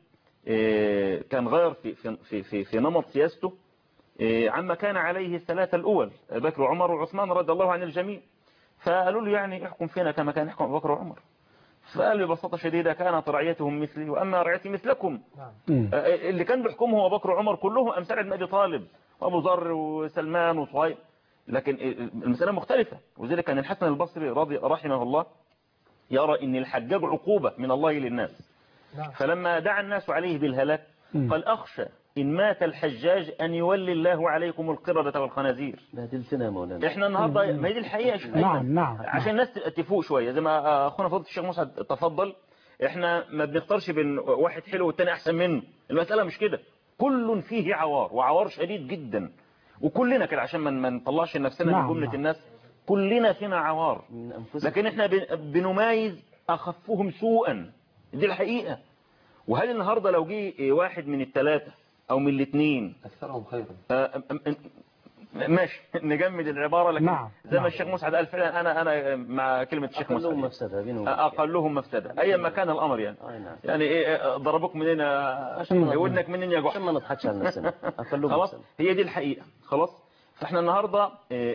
آه، كان غير في في في في, في نمط سياسته آه، عما كان عليه الثلاثة الأول أبي بكر وعمر وعثمان رضي الله عن الجميع فقالوا له يعني احكم فينا كما كان يحكم أبو بكر وعمر فقال ببساطة شديدة كانت رعيتهم مثلي وأما رعيتي مثلكم مم. آه، اللي كان بيحكمهم أبو بكر وعمر كلهم أمثال علي بن أبي طالب وأبو ذر وسلمان وصهيب لكن المسألة مختلفة وذلك كان الحسن البصري رضي رحمه الله يرى ان الحجاج عقوبة من الله للناس فلما دعا الناس عليه بالهلاك قال أخشى إن مات الحجاج أن يولي الله عليكم القردة والخنازير بهدلتنا يا مولانا احنا النهاردة ما هي دي الحقيقة يا شيخ أيمن. نعم نعم عشان الناس تبقى تفوق شوية زي ما أخونا فضل الشيخ مسعد تفضل احنا ما بنختارش بين واحد حلو والتاني أحسن منه المسألة مش كده كل فيه عوار وعوار شديد جدا وكلنا كده عشان ما ما نطلعش نفسنا نعم، من جملة نعم. الناس كلنا فينا عوار لكن احنا بن- بنميز أخفهم سوءا دي الحقيقة وهل النهاردة لو جه واحد من الثلاثة أو من الاثنين أكثرهم خيرا آه، أم- أم- ماشي نجمد العبارة لكن نعم، زي ما نعم. الشيخ مسعد قال فعلا أنا أنا مع كلمة الشيخ مسعد أقلهم مفسدة بينهم أقلهم مفسدة أي ما كان الأمر يعني يعني إيه ضربوك منين عشان ما- ودنك منين يا جحا عشان ما نضحكش على نفسنا أقلهم خلاص مفسدة هي دي الحقيقة خلاص فاحنا النهاردة إيه،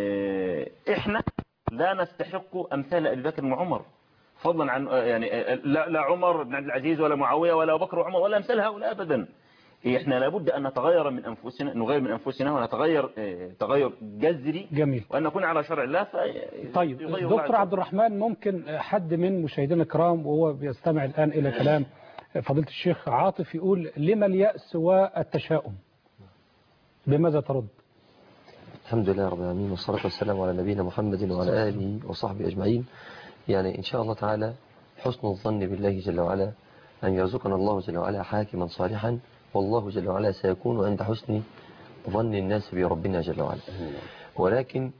إيه، احنا لا نستحق أمثال أبي بكر وعمر فضلا عن يعني لا, لا عمر بن عبد العزيز ولا معاوية ولا أبو بكر وعمر ولا أمثال هؤلاء أبدا احنا لابد أن نتغير من أنفسنا نغير من أنفسنا ونتغير إيه، تغير جذري جميل وأن نكون على شرع الله طيب يغير الله دكتور عز عبد الرحمن ممكن حد من مشاهدينا الكرام وهو بيستمع الآن إلى كلام فضيلة الشيخ عاطف يقول لما اليأس والتشاؤم بماذا ترد الحمد لله رب العالمين والصلاة والسلام على نبينا محمد وعلى آله وصحبه أجمعين يعني إن شاء الله تعالى حسن الظن بالله جل وعلا أن يرزقنا الله جل وعلا حاكما صالحا والله جل وعلا سيكون عند حسن ظن الناس بربنا جل وعلا ولكن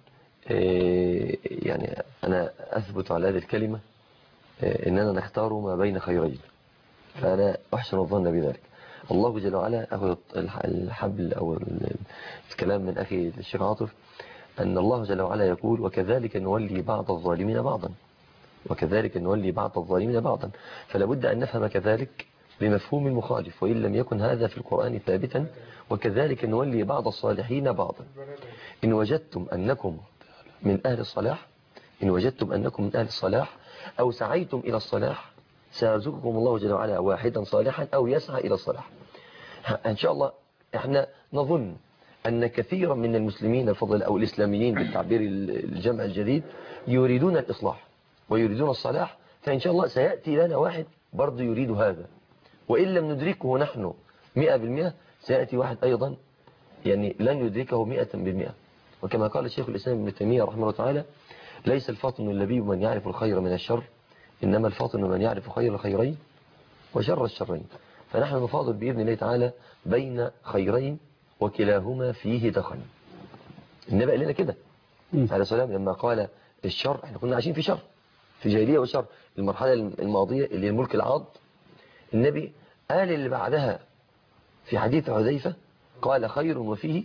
آه، يعني أنا أثبت على هذه الكلمة آه، إننا نختار ما بين خيرين فأنا أحسن الظن بذلك الله جل وعلا أخذ الح- الحبل أو ال- الكلام من أخي الشيخ عاطف أن الله جل وعلا يقول وكذلك نولي بعض الظالمين بعضا وكذلك نولي بعض الظالمين بعضا فلا بد أن نفهم كذلك بمفهوم المخالف وإن لم يكن هذا في القرآن ثابتا وكذلك نولي بعض الصالحين بعضا إن وجدتم أنكم من أهل الصلاح إن وجدتم أنكم من أهل الصلاح أو سعيتم إلى الصلاح سيرزقكم الله جل وعلا واحدا صالحا أو يسعى إلى الصلاح إن شاء الله احنا نظن أن كثيرا من المسلمين الفضل أو الإسلاميين بالتعبير الجمع الجديد يريدون الإصلاح ويريدون الصلاح فإن شاء الله سيأتي لنا واحد برضه يريد هذا وإن لم ندركه نحن مئة بالمئة سيأتي واحد أيضا يعني لن يدركه مئة بالمئة وكما قال الشيخ الإسلام ابن تيمية رحمه الله تعالى ليس الفاطن اللبيب من يعرف الخير من الشر إنما الفاطن من يعرف خير الخيرين وشر الشرين فنحن نفاضل بإذن الله تعالى بين خيرين وكلاهما فيه دخن النبي قال لنا كده عليه السلام لما قال الشر احنا كنا عايشين في شر في جاهلية وشر المرحلة الماضية اللي هي الملك العاض النبي قال اللي بعدها في حديث حذيفة قال خير وفيه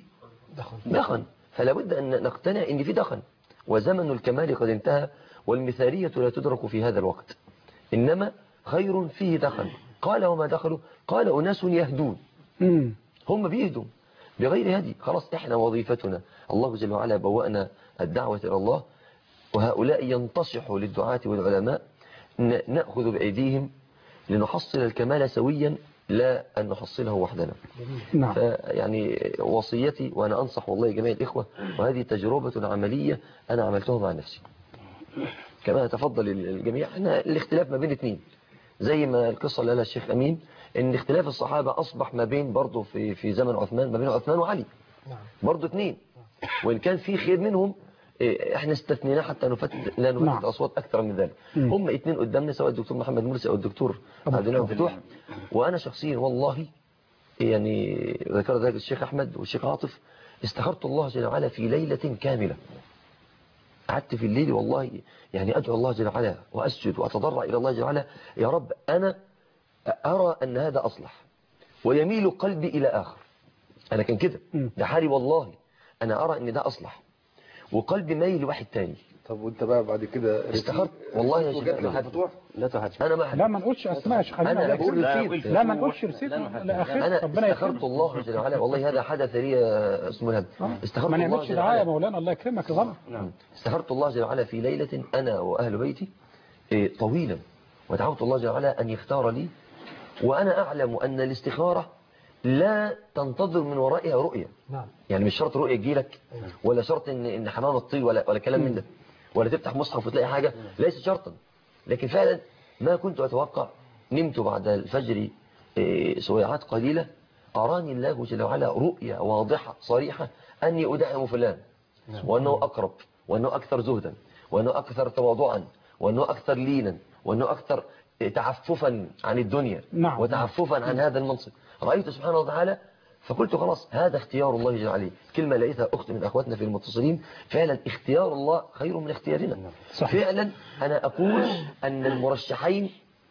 دخن فلا بد أن نقتنع أن في دخن وزمن الكمال قد انتهى والمثالية لا تدرك في هذا الوقت إنما خير فيه دخن قال وما دخلوا قال أناس يهدون هم بيهدوا بغير هدي خلاص احنا وظيفتنا الله جل وعلا بوأنا الدعوة إلى الله وهؤلاء ينتصحوا للدعاة والعلماء ن- نأخذ بأيديهم لنحصل الكمال سويا لا أن نحصله وحدنا نعم يعني وصيتي وأنا أنصح والله جميع الإخوة وهذه تجربة عملية أنا عملتها مع نفسي كما تفضل الجميع احنا الاختلاف ما بين اثنين زي ما القصة اللي قالها الشيخ أمين ان اختلاف الصحابة أصبح ما بين برضه في في زمن عثمان ما بين عثمان وعلي برضه اثنين وإن كان في خير منهم إيه، احنا استثنيناه حتى نفتت لا نفتت نعم. أصوات أكثر من ذلك مم. هم اثنين قدامنا سواء الدكتور محمد مرسي أو الدكتور عبد الله فتوح وأنا شخصيا والله يعني ذكر ذلك الشيخ أحمد والشيخ عاطف استخرت الله جل وعلا في ليلة كاملة قعدت في الليل والله يعني أدعو الله جل وعلا وأسجد وأتضرع إلى الله جل وعلا يا رب أنا أرى أن هذا أصلح ويميل قلبي إلى آخر أنا كان كده ده حالي والله أنا أرى أن ده أصلح وقلبي مايل لواحد تاني طب وانت بقى بعد كده استخرت والله يا وجدت شيخ لا الفتوح؟ فتوح لا تحدث أنا ما لا ما نقولش اسماء يا شيخ خلينا أنا على أقول كده. رسيد لا ما نقولش رسيد لاخر أنا ربنا استخرت يكرمك الله جل وعلا والله هذا حدث لي اسمه الهدى استخرت ما الله نعملش جل دعايه وعلا يا مولانا الله يكرمك غلط نعم استخرت الله جل وعلا في ليلة أنا وأهل بيتي إيه، طويلا ودعوت الله جل وعلا أن يختار لي وأنا أعلم أن الاستخارة لا تنتظر من ورائها رؤية نعم يعني مش شرط رؤية تجيلك ولا شرط إن إن حمام تطير ولا ولا كلام من ده ولا تفتح مصحف وتلاقي حاجة ليس شرطا لكن فعلا ما كنت أتوقع نمت بعد الفجر إيه، سويعات قليلة أراني الله جل وعلا رؤية واضحة صريحة أني أدعم فلان وأنه أقرب وأنه أكثر زهدا وأنه أكثر تواضعا وأنه أكثر لينا وأنه أكثر تعففا عن الدنيا نعم. وتعففا عن هذا المنصب رأيت سبحانه وتعالى فقلت خلاص هذا اختيار الله جل وعلا كلمة لقيتها أخت من أخواتنا في المتصلين فعلا اختيار الله خير من اختيارنا صحيح. فعلا أنا أقول أن المرشحين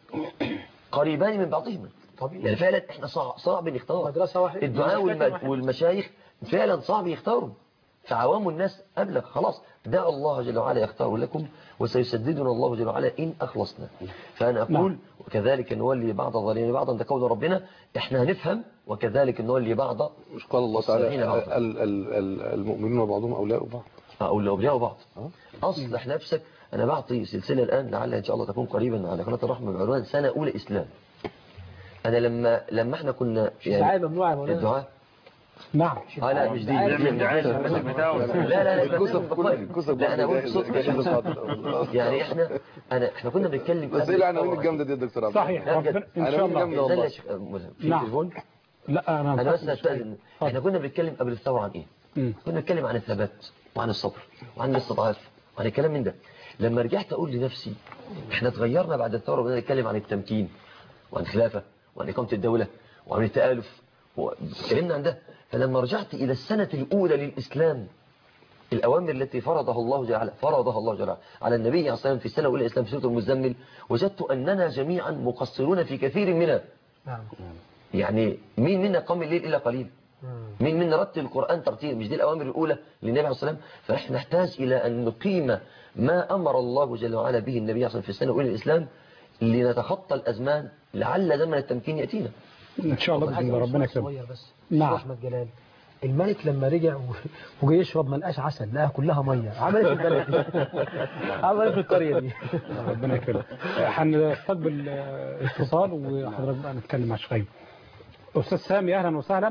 قريبان من بعضهما طبيعي. يعني فعلا احنا صعب, صعب نختار مدرسة واحدة. الدعاء مش والم- واحد. والمشايخ فعلا صعب يختاروا فعوام الناس أبلغ خلاص دع الله جل وعلا يختار لكم وسيسددنا الله جل وعلا إن أخلصنا فأنا أقول نعم. وكذلك نولي بعض الظالمين بعضا ده قول ربنا احنا هنفهم وكذلك نولي بعض مش قال الله تعالى الصالحين بعضا. ال- ال- ال- المؤمنون بعضهم أولياء بعض أو الأولياء بعض أصلح نفسك أنا بعطي سلسلة الآن لعلها إن شاء الله تكون قريبا على قناة الرحمة بعنوان سنة أولى إسلام أنا لما لما احنا كنا الدعاية ممنوعة يا مولانا الدعاء نعم اه لا مش دي مش دي لا لا لا الكسب كل الكسب لا انا قلت صدق يا شيخ. يعني احنا انا احنا كنا بنتكلم بس ايه العناوين الجامده دي يا دكتور عبد صحيح لا، ربنا بجد. ان شاء عناوين الله جامده استنى يا والله شيخ، في نعم. تليفون لا انا انا بس مفكر شوية. استاذن احنا كنا بنتكلم قبل الثوره عن ايه مم. كنا نتكلم عن الثبات وعن الصبر وعن الاستضعاف وعن الكلام من ده لما رجعت اقول لنفسي احنا اتغيرنا بعد الثوره وبدأنا نتكلم عن التمكين وعن الخلافه وعن اقامه الدوله وعن التالف واتكلمنا عن ده فلما رجعت الى السنه الاولى للاسلام الأوامر التي فرضها الله جل وعلا فرضها الله جل وعلا على النبي عليه الصلاة والسلام في السنة الأولى الإسلام في سورة المزمل وجدت أننا جميعا مقصرون في كثير منها نعم يعني مين منا قام الليل إلا قليل مين منا رتل القرآن ترتيل مش دي الأوامر الأولى للنبي عليه الصلاة والسلام فنحن نحتاج إلى أن نقيم ما أمر الله جل وعلا به النبي عليه الصلاة والسلام في السنة الأولى للإسلام لنتخطى الأزمان لعل زمن التمكين يأتينا إن شاء الله بإذن الله ربنا يكرمك صغير بس نعم. نعم أحمد جلال الملك لما رجع و- وجاي يشرب ما لقاش عسل لقاها كلها ميه عمل ايه في البلد عمل ايه في القريه دي ربنا يكرمك هنستقبل آه، اتصال وحضرتك بقى نتكلم مع شيخ أستاذ سامي أهلا وسهلا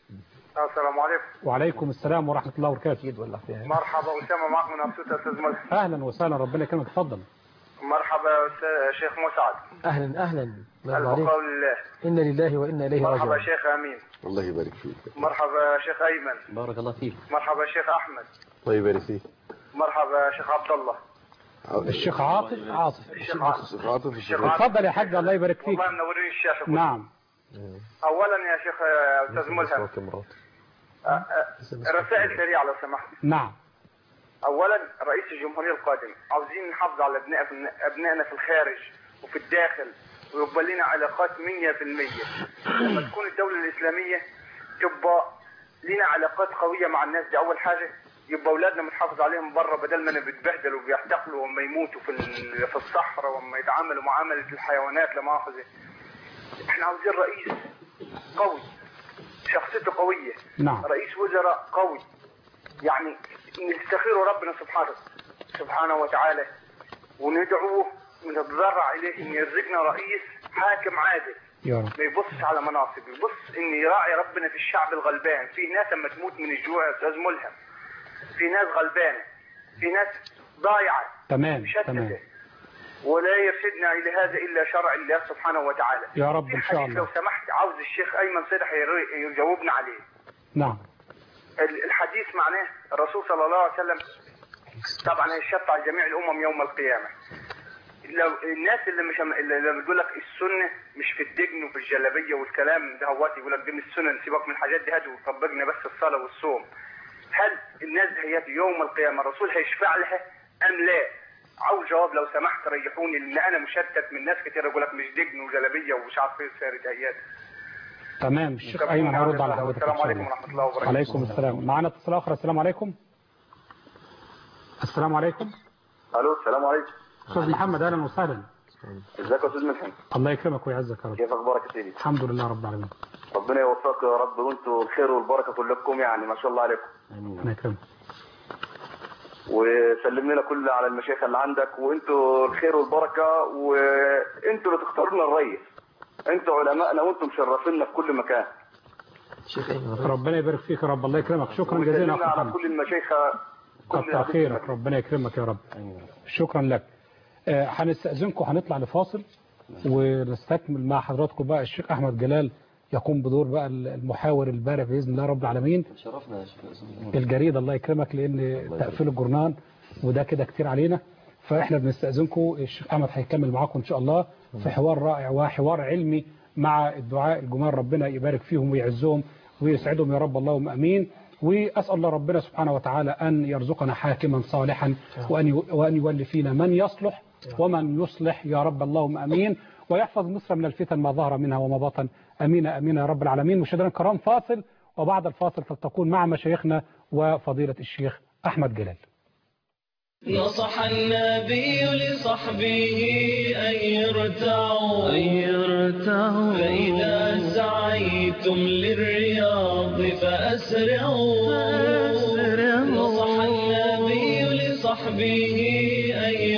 السلام عليكم وعليكم السلام ورحمة الله وبركاته مرحبا أسامة معك من أبسوط أستاذ ملك أهلا وسهلا ربنا يكرمك اتفضل مرحبا يا أستاذ شيخ مسعد اهلا اهلا مرحبا ألف عليك قول الله انا لله وانا اليه مرحبا راجعون شيخ أمين الله يبارك فيك مرحبا يا شيخ أيمن بارك الله فيك مرحبا يا شيخ أحمد الله يبارك فيك مرحبا يا شيخ عبد الله الشيخ عاطف عاطف الشيخ عاطف عاطف الشيخ عاطف اتفضل يا حاج الله يبارك فيك والله منورين الشاشة كلها. نعم أولا يا شيخ يا أستاذ ملهم أ- أ- رسائل سريعة لو سمحت نعم اولا رئيس الجمهوريه القادم عاوزين نحافظ على ابناء ابنائنا في الخارج وفي الداخل ويبقى لنا علاقات 100% لما تكون الدوله الاسلاميه تبقى لنا علاقات قويه مع الناس دي اول حاجه يبقى اولادنا متحافظ عليهم بره بدل ما بيتبهدلوا وبيحتقلوا وما يموتوا في ال- في الصحراء وما يتعاملوا معامله الحيوانات لا مؤاخذه احنا عاوزين رئيس قوي شخصيته قويه نعم رئيس وزراء قوي يعني نستخير ربنا سبحانه سبحانه وتعالى وندعوه ونتضرع اليه ان يرزقنا رئيس حاكم عادل يا رب ما يبصش على مناصب يبص ان يراعي ربنا في الشعب الغلبان في ناس اما تموت من الجوع يا استاذ ملهم في ناس غلبانه في ناس ضايعه تمام مشتته تمام ولا يرشدنا الى هذا الا شرع الله سبحانه وتعالى يا رب في إن شاء حديث لو الله سمحت عاوز الشيخ ايمن صدح ير- يجاوبنا عليه نعم ال- الحديث معناه الرسول صلى الله عليه وسلم طبعا هيشفع على جميع الامم يوم القيامه لو الناس اللي مش اللي اللي بتقول لك السنه مش في الدجن وفي الجلابيه والكلام ده هوات يقول لك دي من السنن سيبك من الحاجات دي هات وطبقنا بس الصلاه والصوم هل الناس دي هياتي يوم القيامه الرسول هيشفع لها ام لا؟ عاوز جواب لو سمحت ريحوني لان انا مشتت من ناس كتير يقول لك مش دجن وجلابيه ومش عارف ايه سارة ايات تمام الشيخ أيمن هرد على حضرتك إن السلام شاء عليكم الله ورحمه الله وبركاته عليكم السلام معنا اتصال آخر السلام عليكم السلام عليكم الو السلام عليكم أستاذ محمد أهلا وسهلا ازيك يا استاذ ملحم الله يكرمك ويعزك يا رب كيف اخبارك يا سيدي الحمد لله رب العالمين ربنا يوفقك يا رب وانتوا الخير والبركه كلكم يعني ما شاء الله عليكم ربنا يكرمك وسلم لنا كل على المشايخ اللي عندك وانتوا الخير والبركه وانتوا اللي تختاروا لنا الرئيس انتوا علمائنا وانتم مشرفينا في كل مكان ربنا يبارك فيك يا رب الله يكرمك شكرا جزيلا وسلمنا أخ على محمد كل المشايخ كتر خيرك ربنا يكرمك يا رب شكرا لك آه، هنستأذنكم هنطلع لفاصل ونستكمل مع حضراتكم بقى الشيخ أحمد جلال يقوم بدور بقى المحاور البارع بإذن الله رب العالمين شرفنا يا شيخ الجريدة الله يكرمك لأن تقفيل الجرنان وده كده كتير علينا فإحنا بنستأذنكم الشيخ أحمد هيكمل معاكم إن شاء الله في حوار رائع وحوار علمي مع الدعاء الجمال ربنا يبارك فيهم ويعزهم ويسعدهم يا رب اللهم أمين وأسأل الله ربنا سبحانه وتعالى أن يرزقنا حاكما صالحا وأن وأن يولي فينا من يصلح ومن يصلح يا رب اللهم أمين ويحفظ مصر من الفتن ما ظهر منها وما بطن أمين أمين يا رب العالمين مشاهدينا الكرام فاصل وبعد الفاصل فلتكون مع مشايخنا وفضيلة الشيخ أحمد جلال نصح النبي لصحبه أن يرتعوا أن يرتعوا فإذا سعيتم للرياض فأسرعوا فأسرعوا نصح النبي لصحبه أن